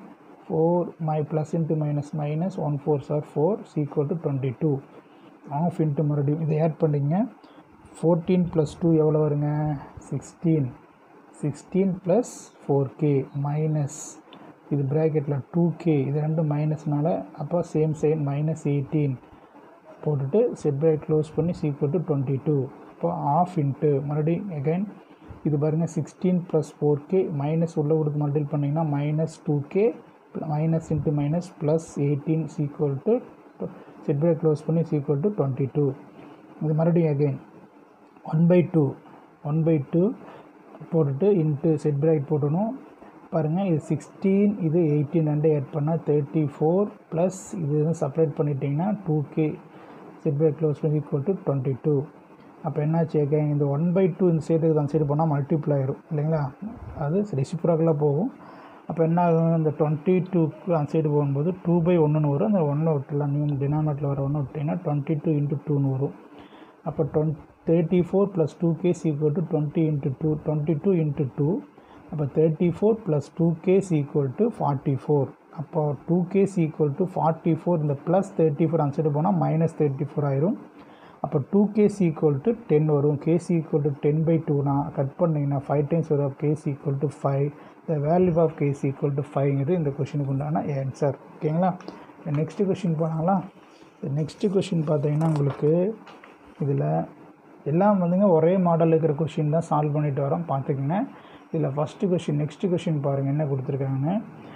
4 my plus into minus minus 1 4s are 4 is equal to 22 half into மறுபடியும் இதை add பண்ணிங்க fourteen plus two எவ்வளோ வருங்க sixteen sixteen plus four k minus இது ப்ராக்கெட்டில் two k இது ரெண்டும் மைனஸ்னால அப்போ சேம் சைன் மைனஸ் எயிட்டீன் போட்டுட்டு செட் ப்ராக்கெட் க்ளோஸ் பண்ணி சீக்வல் டு டுவெண்ட்டி டூ இப்போ ஆஃப் இன்ட்டு மறுபடியும் எகைன் இது பாருங்கள் sixteen plus four k minus உள்ளே கொடுத்து மல்டிபிள் பண்ணிங்கன்னா minus two k minus into minus plus eighteen is equal to set break close பண்ணி சீக்குவல் டு டுவெண்ட்டி டூ இது மறுபடியும் again one by two one by two போட்டுட்டு into set break போட்டணும் பாருங்கள் இது சிக்ஸ்டீன் இது எயிட்டீன் ரெண்டு ஆட் பண்ணால் தேர்ட்டி ஃபோர் ப்ளஸ் இது வந்து செப்பரேட் பண்ணிட்டீங்கன்னா two k set break close பண்ணி ஈக்குவல் டு டுவெண்ட்டி டூ அப்போ என்னாச்சு அகைன் இந்த ஒன் பை டூ இந்த சைடுக்கு அந்த சைடு போனால் மல்டிப்ளை ஆயிரும் இல்லைங்களா அது ரெசிப்ராக்கலாக போகும் அப்போ என்ன ஆகும் இந்த டுவெண்ட்டி டூக்கு அந்த சைடு போகும்போது டூ பை ஒன்றுன்னு வரும் அந்த ஒன்றை விட்டுலாம் நியூ டினாமினேட்டில் வர ஒன்று விட்டிங்கன்னா டுவெண்ட்டி டூ இன்ட்டு டூன்னு வரும் அப்போ twenty thirty four plus two k is equal to twenty into two twenty two into two அப்போ thirty four plus two k is equal to forty four அப்போ two k is equal to forty four இந்த plus thirty four அந்த side போனால் minus thirty four ஆயிரும் அப்போ two k is equal to ten வரும் k is equal to ten by டூனா cut பண்ணிங்கன்னா five times வரும் k is equal to five the value of k is equal to ஃபைவ்ங்கிறது இந்த கொஷினுக்கு உண்டான ஆன்சர் ஓகேங்களா நெக்ஸ்ட்டு கொஷின் போனாங்களா நெக்ஸ்ட்டு கொஷின் பார்த்தீங்கன்னா உங்களுக்கு இதில் எல்லாம் வந்துங்க ஒரே மாடல் இருக்கிற கொஷின் தான் சால்வ் பண்ணிட்டு வரோம் பார்த்துக்குங்க இதில் ஃபஸ்ட்டு கொஷின் நெக்ஸ்ட்டு கொஷின் பாருங்கள் என்ன கொடுத்துருக்காங்கன்னு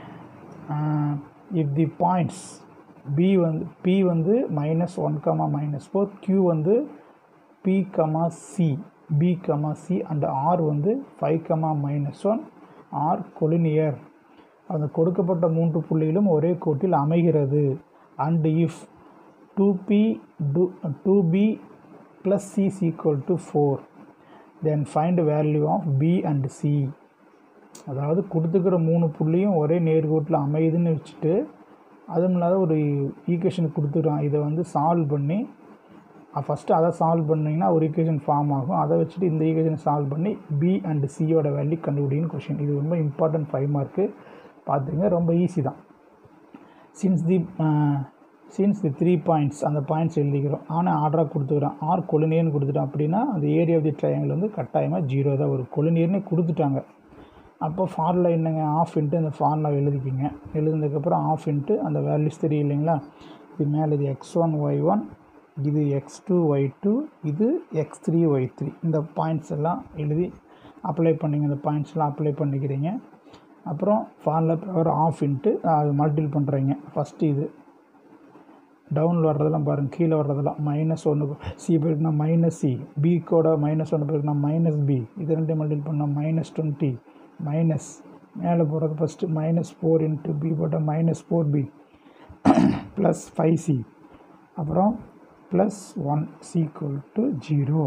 இஃப் தி பாயிண்ட்ஸ் பி வந்து பி வந்து minus one comma minus four Q வந்து b comma c b comma c and R வந்து five comma minus one are collinear அந்த கொடுக்கப்பட்ட மூன்று புள்ளிகளும் ஒரே கோட்டில் அமைகிறது and if two b two two b plus c is equal to four then find value of b and c அதாவது கொடுத்துக்கிற மூணு புள்ளியும் ஒரே நேர்கோட்டில் அமையுதுன்னு வச்சுட்டு அதுவும் இல்லாத ஒரு ஈக்குவேஷன் கொடுத்துருக்கான் இதை வந்து சால்வ் பண்ணி ஃபஸ்ட்டு அதை சால்வ் பண்ணிங்கன்னா ஒரு ஈக்குவேஷன் ஃபார்ம் ஆகும் அதை வச்சுட்டு இந்த ஈக்குவேஷன் சால்வ் பண்ணி பி அண்ட் சியோட வேல்யூ கண்டுபிடிக்கணும் கொஷின் இது ரொம்ப இம்பார்ட்டன்ட் ஃபைவ் மார்க்கு பார்த்துங்க ரொம்ப ஈஸி தான் since the since the three points அந்த பாயிண்ட்ஸ் எழுதிக்கிறோம் ஆனால் ஆர்டராக கொடுத்துக்கிறோம் ஆர் கொலினியர்னு கொடுத்துட்டோம் அப்படின்னா அந்த ஏரியா ஆஃப் தி ட்ரையாங்கிள் வந்து கட்டாயமாக ஜீரோ தான் வரும் கொலினியர்னே கொடுத்துட்டாங்க அப்போ ஃபார்முலா என்னங்க ஆஃப் இன்ட்டு அந்த ஃபார்முலா எழுதிக்கிங்க எழுதுனதுக்கப்புறம் ஆஃப் இன்ட்டு அந்த வேல்யூஸ் தெரியும் இல்லைங்களா இது மேலே இது எக்ஸ் ஒன் ஒய் ஒன் இது எக்ஸ் டூ ஒய் டூ இது எக்ஸ் த்ரீ ஒய் த்ரீ இந்த பாயிண்ட்ஸ் எல்லாம் எழுதி அப்ளை பண்ணிங்க இந்த பாயிண்ட்ஸ்லாம் அப்ளை பண்ணிக்கிறீங்க அப்புறம் ஃபார்முலா ப்ரவர் ஆஃப் இன்ட்டு அது மல்டில் பண்ணுறீங்க ஃபஸ்ட்டு இது டவுனில் வர்றதெல்லாம் பாருங்கள் கீழே வர்றதெல்லாம் மைனஸ் ஒன்று சி போயிருக்குன்னா மைனஸ் சி பி கோட மைனஸ் ஒன்று போயிருக்குன்னா மைனஸ் பி இது ரெண்டையும் மல்டில் பண்ணால் மைனஸ் டுவெண்ட்டி மைனஸ் மேலே போகிறது first minus four into b போட்டால் minus four b plus five c அப்புறம் plus one sequel to zero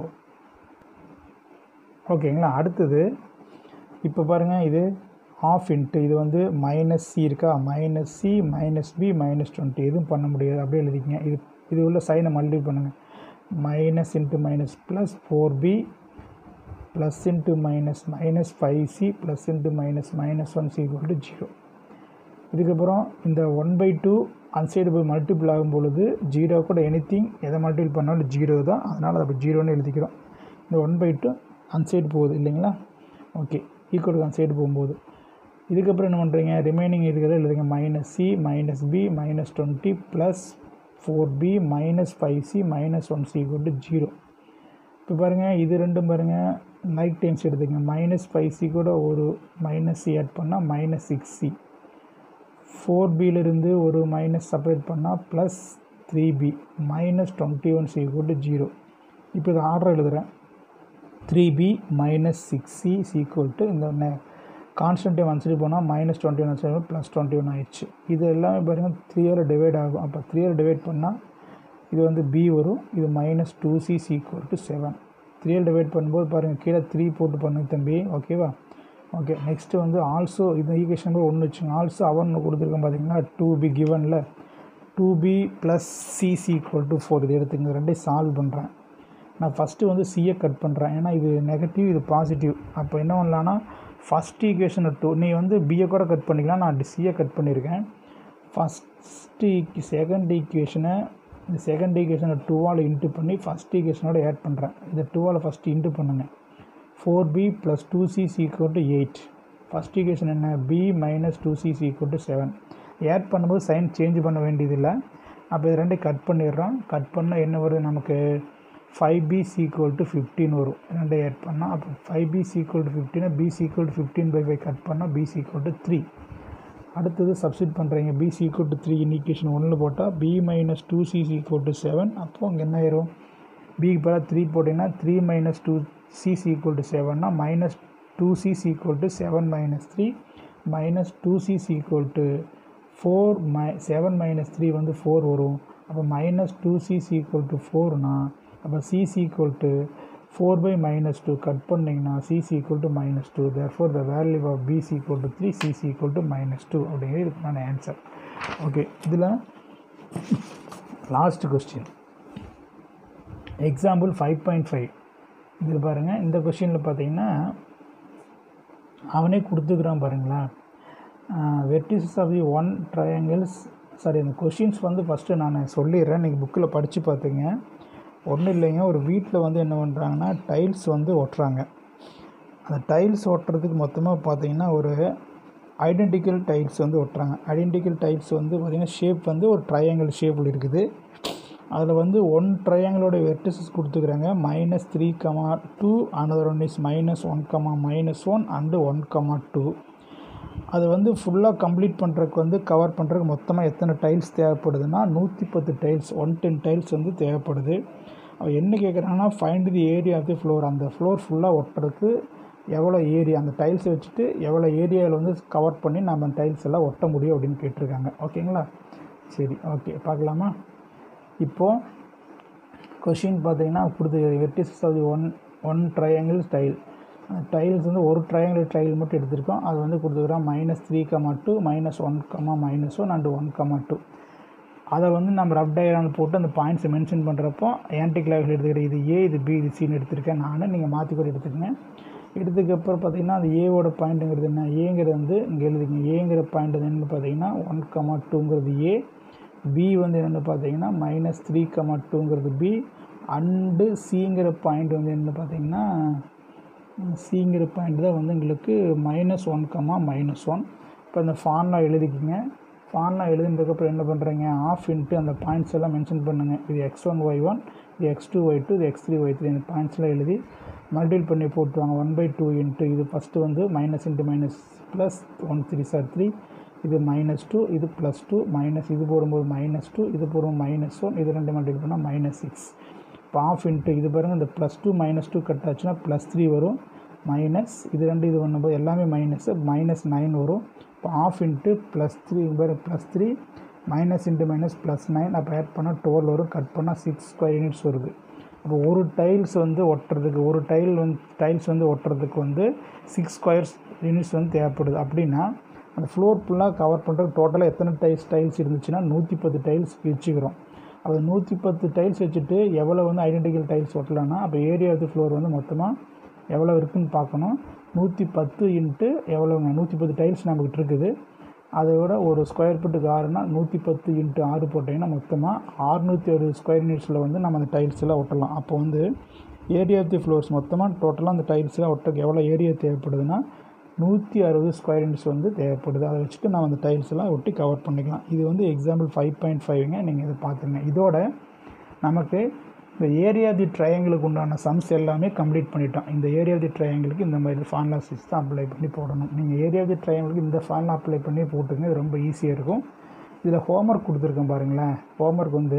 ஓகேங்களா அடுத்தது இப்போ பாருங்கள் இது ஆஃப் இன்ட்டு இது வந்து மைனஸ் சி இருக்கா minus c minus b minus twenty எதுவும் பண்ண முடியாது அப்படியே எழுதிக்கங்க இது இது உள்ள சைனை மல்டிபிள் பண்ணுங்கள் minus into minus plus four b plus into minus minus five c plus into minus minus one c to zero இதுக்கப்புறம் இந்த ஒன் பை டூ அன்சைடு போய் மல்டிபிள் ஆகும் பொழுது ஜீரோ கூட எனி திங் எதை மல்டிபிள் பண்ணாலும் ஜீரோ தான் அதனால் அதை ஜீரோன்னு எழுதிக்கிறோம் இந்த ஒன் பை டூ அன்சைடு போகுது இல்லைங்களா ஓகே ஈக்குவல் அன்சைடு போகும்போது இதுக்கப்புறம் என்ன பண்ணுறீங்க ரிமைனிங் இருக்கிறத எழுதுங்க minus c minus b minus twenty plus four b minus five c minus one c equal to zero இப்போ பாருங்கள் இது ரெண்டும் பாருங்கள் லைக் டைம்ஸ் எடுத்துக்கங்க மைனஸ் ஃபைவ் சி கூட ஒரு மைனஸ் சி ஆட் பண்ணால் மைனஸ் சிக்ஸ் சி ஃபோர் பியிலிருந்து ஒரு மைனஸ் செப்பரேட் பண்ணால் plus three b minus twenty one c equal to zero இப்போ இது ஆர்டர் எழுதுகிறேன் three b minus six c is equal to இந்த கான்ஸ்டன்ட்டை வன்சரி போனால் மைனஸ் டுவெண்ட்டி ஒன் வன்சரி ப்ளஸ் டுவெண்ட்டி ஒன் ஆயிடுச்சு இது எல்லாமே பாருங்கள் த்ரீயால் டிவைட் ஆகும் அப்போ த்ரீயால் டிவைட் பண்ணால் இது வந்து பி வரும் இது minus two c is equal to seven த்ரீயால் டிவைட் பண்ணும்போது பாருங்கள் கீழே த்ரீ போட்டு பண்ணுங்க தம்பி ஓகேவா ஓகே நெக்ஸ்ட்டு வந்து ஆல்சோ இந்த ஈக்குவேஷன் ஒன்று வச்சுங்க ஆல்சோ அவன் கொடுத்துருக்கோம் பார்த்தீங்கன்னா டூ பி கிவனில் two b plus c c equal to four இது எடுத்துங்க ரெண்டையும் சால்வ் பண்ணுறேன் நான் ஃபஸ்ட்டு வந்து சியை கட் பண்ணுறேன் ஏன்னா இது நெகட்டிவ் இது பாசிட்டிவ் அப்போ என்ன பண்ணலான்னா ஃபஸ்ட் ஈக்குவேஷனை டூ நீ வந்து பிஏ கூட கட் பண்ணிக்கலாம் நான் சியை கட் பண்ணியிருக்கேன் ஃபஸ்ட்டு செகண்ட் ஈக்குவேஷனை இந்த செகண்ட் ஈக்குவேஷனை டூவால் இன்ட்டு பண்ணி ஃபஸ்ட் ஈக்குவேஷனோட ஆட் பண்ணுறேன் இதை டூவால் ஃபஸ்ட்டு இன்ட்டு பண்ணுங்கள் four b plus two c is equal to eight first equation என்ன b minus two c is equal to seven add பண்ணும்போது சைன் சேஞ்ச் பண்ண வேண்டியதில்லை அப்போ இது ரெண்டையும் கட் பண்ணிடுறோம் கட் பண்ணால் என்ன வருது நமக்கு five b is equal to fifteen வரும் ரெண்டை ஆட் பண்ணால் அப்போ ஃபைவ் பி சீக்வல் டு ஃபிஃப்டினா b is equal to fifteen by five cut பண்ணால் பி சீக்வல் டு த்ரீ அடுத்தது சப்ஸ்டிட் பண்ணுறீங்க b is equal to three indication ஒன்றில் போட்டால் b minus two c is equal to seven அப்போ அங்கே என்ன ஆயிரும் பிக்கு பதிலாக த்ரீ போட்டிங்கன்னா three minus two c is equal to செவன்னா minus two c is equal to seven minus three minus two c is equal to four my seven minus three வந்து four வரும் அப்போ minus two c is equal to ஃபோர்னா அப்போ c is equal to four by minus two cut பண்ணிங்கன்னா c is equal to minus two therefore the value of b is equal to three c is equal to minus two அப்படிங்கிறது இதுக்கான answer okay இதில் last question example five point five இது பாருங்கள் இந்த கொஷினில் பார்த்தீங்கன்னா அவனே கொடுத்துக்கிறான் பாருங்களேன் vertices of the one triangles sorry அந்த கொஷின்ஸ் வந்து ஃபஸ்ட்டு நான் சொல்லிடுறேன் நீங்கள் புக்கில் படித்து பார்த்துங்க ஒன்றும் இல்லைங்க ஒரு வீட்டில் வந்து என்ன பண்ணுறாங்கன்னா டைல்ஸ் வந்து ஒட்டுறாங்க அந்த டைல்ஸ் ஒட்டுறதுக்கு மொத்தமாக பார்த்தீங்கன்னா ஒரு ஐடென்டிக்கல் டைல்ஸ் வந்து ஒட்டுறாங்க ஐடென்டிக்கல் டைல்ஸ் வந்து பார்த்திங்கன்னா ஷேப் வந்து ஒரு ட்ரையாங்கிள் ஷேப்பில் இருக்குது அதில் வந்து ஒன் ட்ரையாங்கிளோட வெர்டிசஸ் கொடுத்துக்கிறாங்க minus three comma two another one is minus one comma minus one and one comma two அது வந்து ஃபுல்லாக கம்ப்ளீட் பண்ணுறதுக்கு வந்து கவர் பண்ணுறதுக்கு மொத்தமாக எத்தனை டைல்ஸ் தேவைப்படுதுன்னா நூற்றி பத்து டைல்ஸ் ஒன் டென் டைல்ஸ் வந்து தேவைப்படுது அவன் என்ன கேட்குறாங்கன்னா find the area of the floor அந்த ஃப்ளோர் ஃபுல்லாக ஒட்டுறதுக்கு எவ்வளோ ஏரியா அந்த டைல்ஸை வச்சுட்டு எவ்வளோ ஏரியாவில் வந்து கவர் பண்ணி நம்ம டைல்ஸ் எல்லாம் ஒட்ட முடியும் அப்படின்னு கேட்டிருக்காங்க ஓகேங்களா சரி ஓகே பார்க்கலாமா இப்போது கொஷின் பார்த்தீங்கன்னா கொடுத்து vertices of the one one triangle style tiles வந்து ஒரு ட்ரையாங்கிள் டைல் மட்டும் எடுத்திருக்கோம் அது வந்து கொடுத்துக்கிறோம் minus three comma two minus one comma minus one and one comma two அதை வந்து நம்ம ரப் டயக்ராமில் போட்டு அந்த பாயிண்ட்ஸை மென்ஷன் பண்ணுறப்போ ஆன்டி கிளாக்ஸ் எடுத்துக்கிறேன் இது ஏ இது பி இது சின்னு எடுத்திருக்கேன் நான் நீங்கள் மாற்றி கூட எடுத்துக்கங்க எடுத்ததுக்கப்புறம் பார்த்தீங்கன்னா அது ஏவோட பாயிண்ட்டுங்கிறது என்ன ஏங்கிறது வந்து இங்கே எழுதிக்கங்க ஏங்கிற பாயிண்ட் என்னென்னு பார்த்தீங்கன்னா ஒன் கமா டூங்கிறது ஏ பி வந்து என்னென்னு பார்த்தீங்கன்னா மைனஸ் த்ரீ கமா டூங்கிறது பி அண்டு சிங்கிற பாயிண்ட் வந்து என்னென்னு பார்த்தீங்கன்னா சிங்கிற பாயிண்ட் தான் வந்து எங்களுக்கு minus one comma minus one இப்போ இந்த ஃபார்முலா எழுதிக்கிங்க ஃபார்முலா எழுதினதுக்கப்புறம் என்ன பண்ணுறீங்க ஆஃப் இன்ட்டு அந்த பாயிண்ட்ஸ் எல்லாம் மென்ஷன் பண்ணுங்கள் இது எக்ஸ் ஒன் ஒய் ஒன் இது எக்ஸ் டூ ஒய் டூ இது எக்ஸ் த்ரீ ஒய் த்ரீ இந்த பாயிண்ட்ஸ்லாம் எழுதி மல்டிபிள் பண்ணி போட்டுவாங்க ஒன் பை டூ இன்ட்டு இது ஃபஸ்ட்டு வந்து minus into minus plus one three sir three இது மைனஸ் டூ இது ப்ளஸ் டூ மைனஸ் இது போடும்போது மைனஸ் டூ இது போடும்போது மைனஸ் ஒன் இது ரெண்டு மல்டிபிள் பண்ணால் மைனஸ் சிக்ஸ் இப்போ ஆஃப் இன்ட்டு இது பாருங்கள் இந்த plus two minus two cut ஆச்சுன்னா ப்ளஸ் த்ரீ வரும் மைனஸ் இது ரெண்டு இது பண்ணும்போது எல்லாமே மைனஸ் மைனஸ் நைன் வரும் இப்போ ஆஃப் இன்ட்டு ப்ளஸ் த்ரீ பாரு plus three minus into minus plus nine அப்போ ஆட் பண்ணால் டுவெல் வரும் கட் பண்ணால் சிக்ஸ் ஸ்கொயர் யூனிட்ஸ் வருது அப்போ ஒரு டைல்ஸ் வந்து ஒட்டுறதுக்கு ஒரு டைல் வந்து டைல்ஸ் வந்து ஒட்டுறதுக்கு வந்து சிக்ஸ் ஸ்கொயர்ஸ் யூனிட்ஸ் வந்து தேவைப்படுது அப்படின்னா அந்த ஃப்ளோர் ஃபுல்லாக கவர் பண்ணுறதுக்கு டோட்டலாக எத்தனை டைல்ஸ் டைல்ஸ் இருந்துச்சுன்னா நூற்றி பத்து டைல்ஸ் வச்சுக்கிறோம் அது நூற்றி பத்து டைல்ஸ் வச்சுட்டு எவ்வளோ வந்து ஐடென்டிக்கல் டைல்ஸ் ஒட்டலான்னா அப்போ ஏரியா ஆஃப் தி ஃப்ளோர் வந்து மொத்தமாக எவ்வளோ இருக்குன்னு பார்க்கணும் நூற்றி பத்து இன்ட்டு எவ்வளோங்க நூற்றி பத்து டைல்ஸ் நம்மக்கிட்ட இருக்குது அதோட ஒரு ஸ்கொயர் ஃபீட்டுக்கு ஆறுனா நூற்றி பத்து இன்ட்டு ஆறு போட்டிங்கன்னா மொத்தமாக ஆறுநூற்றி அறுபது ஸ்கொயர் யூனிட்ஸில் வந்து நம்ம அந்த டைல்ஸ் எல்லாம் ஒட்டலாம் அப்போ வந்து ஏரியா ஆஃப் தி ஃப்ளோர்ஸ் மொத்தமாக டோட்டலாக அந்த டைல்ஸ் எல்லாம் ஒட்டுறதுக்கு எவ்வளோ ஏரியா தேவைப்படுதுன்னா நூற்றி அறுபது ஸ்கொயர் யூனிட்ஸ் வந்து தேவைப்படுது அதை வச்சுட்டு நம்ம அந்த டைல்ஸ் எல்லாம் ஒட்டி கவர் பண்ணிக்கலாம் இது வந்து எக்ஸாம்பிள் ஃபைவ் பாயிண்ட் ஃபைவ்ங்க நீங்கள் இதை பார்த்துங்க இதோட நமக்கு இந்த ஏரியா தி ட்ரையாங்கிளுக்கு உண்டான சம்ஸ் எல்லாமே கம்ப்ளீட் பண்ணிட்டோம் இந்த ஏரியா தி ட்ரையாங்கிளுக்கு இந்த மாதிரி ஃபார்முலா சிக்ஸ் தான் அப்ளை பண்ணி போடணும் நீங்கள் ஏரியா தி ட்ரையாங்கிளுக்கு இந்த ஃபார்முலா அப்ளை பண்ணி போட்டுங்க இது ரொம்ப ஈஸியாக இருக்கும் இதில் ஹோம்ஒர்க் கொடுத்துருக்கேன் பாருங்களேன் ஹோம்ஒர்க் வந்து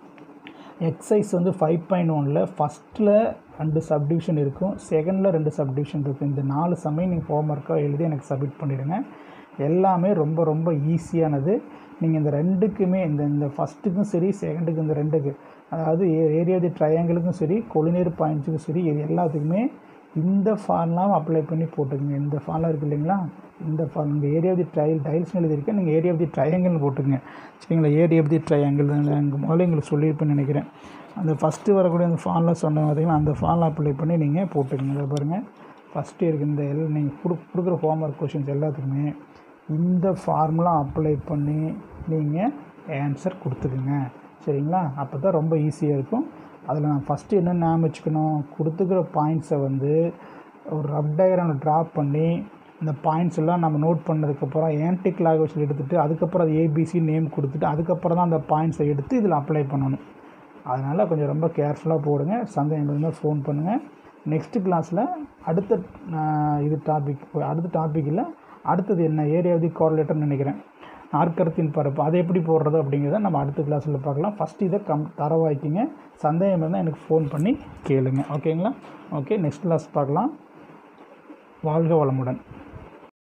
எக்ஸசைஸ் வந்து ஃபைவ் பாயிண்ட் ஒனில் ஃபஸ்ட்டில் ரெண்டு சப்டிவிஷன் இருக்கும் செகண்டில் ரெண்டு சப்டிவிஷன் இருக்கும் இந்த நாலு சமயம் நீங்கள் ஹோம்ஒர்க்காக எழுதி எனக்கு சப்மிட் பண்ணிவிடுங்க எல்லாமே ரொம்ப ரொம்ப ஈஸியானது நீங்கள் இந்த ரெண்டுக்குமே இந்த இந்த ஃபஸ்ட்டுக்கும் சரி செகண்டுக்கும் இந்த ரெண்டுக்கு அதாவது ஏரியா தி ட்ரையாங்கிளுக்கும் சரி கொழுநீர் பாயிண்ட்ஸுக்கும் சரி இது எல்லாத்துக்குமே இந்த ஃபார்ம்லாம் அப்ளை பண்ணி போட்டுக்கங்க இந்த ஃபார்ம்லாம் இருக்குது இல்லைங்களா இந்த ஃபார்ம் இந்த ஏரியா ஆஃப் தி ட்ரையல் டைல்ஸ்னு எழுதியிருக்கேன் நீங்கள் ஏரியா ஆஃப் தி ட்ரையாங்கிள்னு போட்டுங்க சரிங்களா ஏரியா ஆஃப் தி ட்ரையாங்கிள் அங்கே முதல்ல எங்களுக்கு சொல்லியிருப்பேன்னு நினைக்கிறேன் அந்த ஃபஸ்ட்டு வரக்கூடிய அந்த ஃபார்மில் சொன்ன பார்த்தீங்கன்னா அந்த ஃபார்மில் அப்ளை பண்ணி நீங்கள் போட்டுக்கங்க அதை பாருங்கள் ஃபஸ்ட்டு இருக்குது இந்த எல் நீங்கள் கொடு கொடுக்குற ஹோம்ஒர்க் கொஷின்ஸ் எல்லாத்துக்குமே இந்த ஃபார்முலா அப்ளை பண்ணி நீங்கள் ஆன்சர் கொடுத்துக்குங்க சரிங்களா அப்போ தான் ரொம்ப ஈஸியாக இருக்கும் அதில் நான் ஃபஸ்ட்டு என்ன ஞாபகம் வச்சுக்கணும் கொடுத்துக்கிற பாயிண்ட்ஸை வந்து ஒரு ரப் டயக்ராமில் ட்ராப் பண்ணி இந்த பாயிண்ட்ஸ் எல்லாம் நம்ம நோட் பண்ணதுக்கப்புறம் ஆன்டிக் லாங்குவேஜில் எடுத்துகிட்டு அதுக்கப்புறம் அது ஏபிசி நேம் கொடுத்துட்டு அதுக்கப்புறம் தான் அந்த பாயிண்ட்ஸை எடுத்து இதில் அப்ளை பண்ணணும் அதனால் கொஞ்சம் ரொம்ப கேர்ஃபுல்லாக போடுங்க சந்தேகம் இருந்தால் ஃபோன் பண்ணுங்கள் நெக்ஸ்ட்டு கிளாஸில் அடுத்த இது டாபிக் அடுத்த டாப்பிக்கில் அடுத்தது என்ன ஏரியா தி கோஆர்டினேட்டர்னு நினைக்கிறேன் நாற்கரத்தின் பரப்பு அதை எப்படி போடுறது அப்படிங்கிறத நம்ம அடுத்த கிளாஸில் பார்க்கலாம் ஃபஸ்ட்டு இதை கம் தரவாய்க்கிங்க சந்தேகம் இருந்தால் எனக்கு ஃபோன் பண்ணி கேளுங்க ஓகேங்களா ஓகே நெக்ஸ்ட் கிளாஸ் பார்க்கலாம் வாழ்க வளமுடன்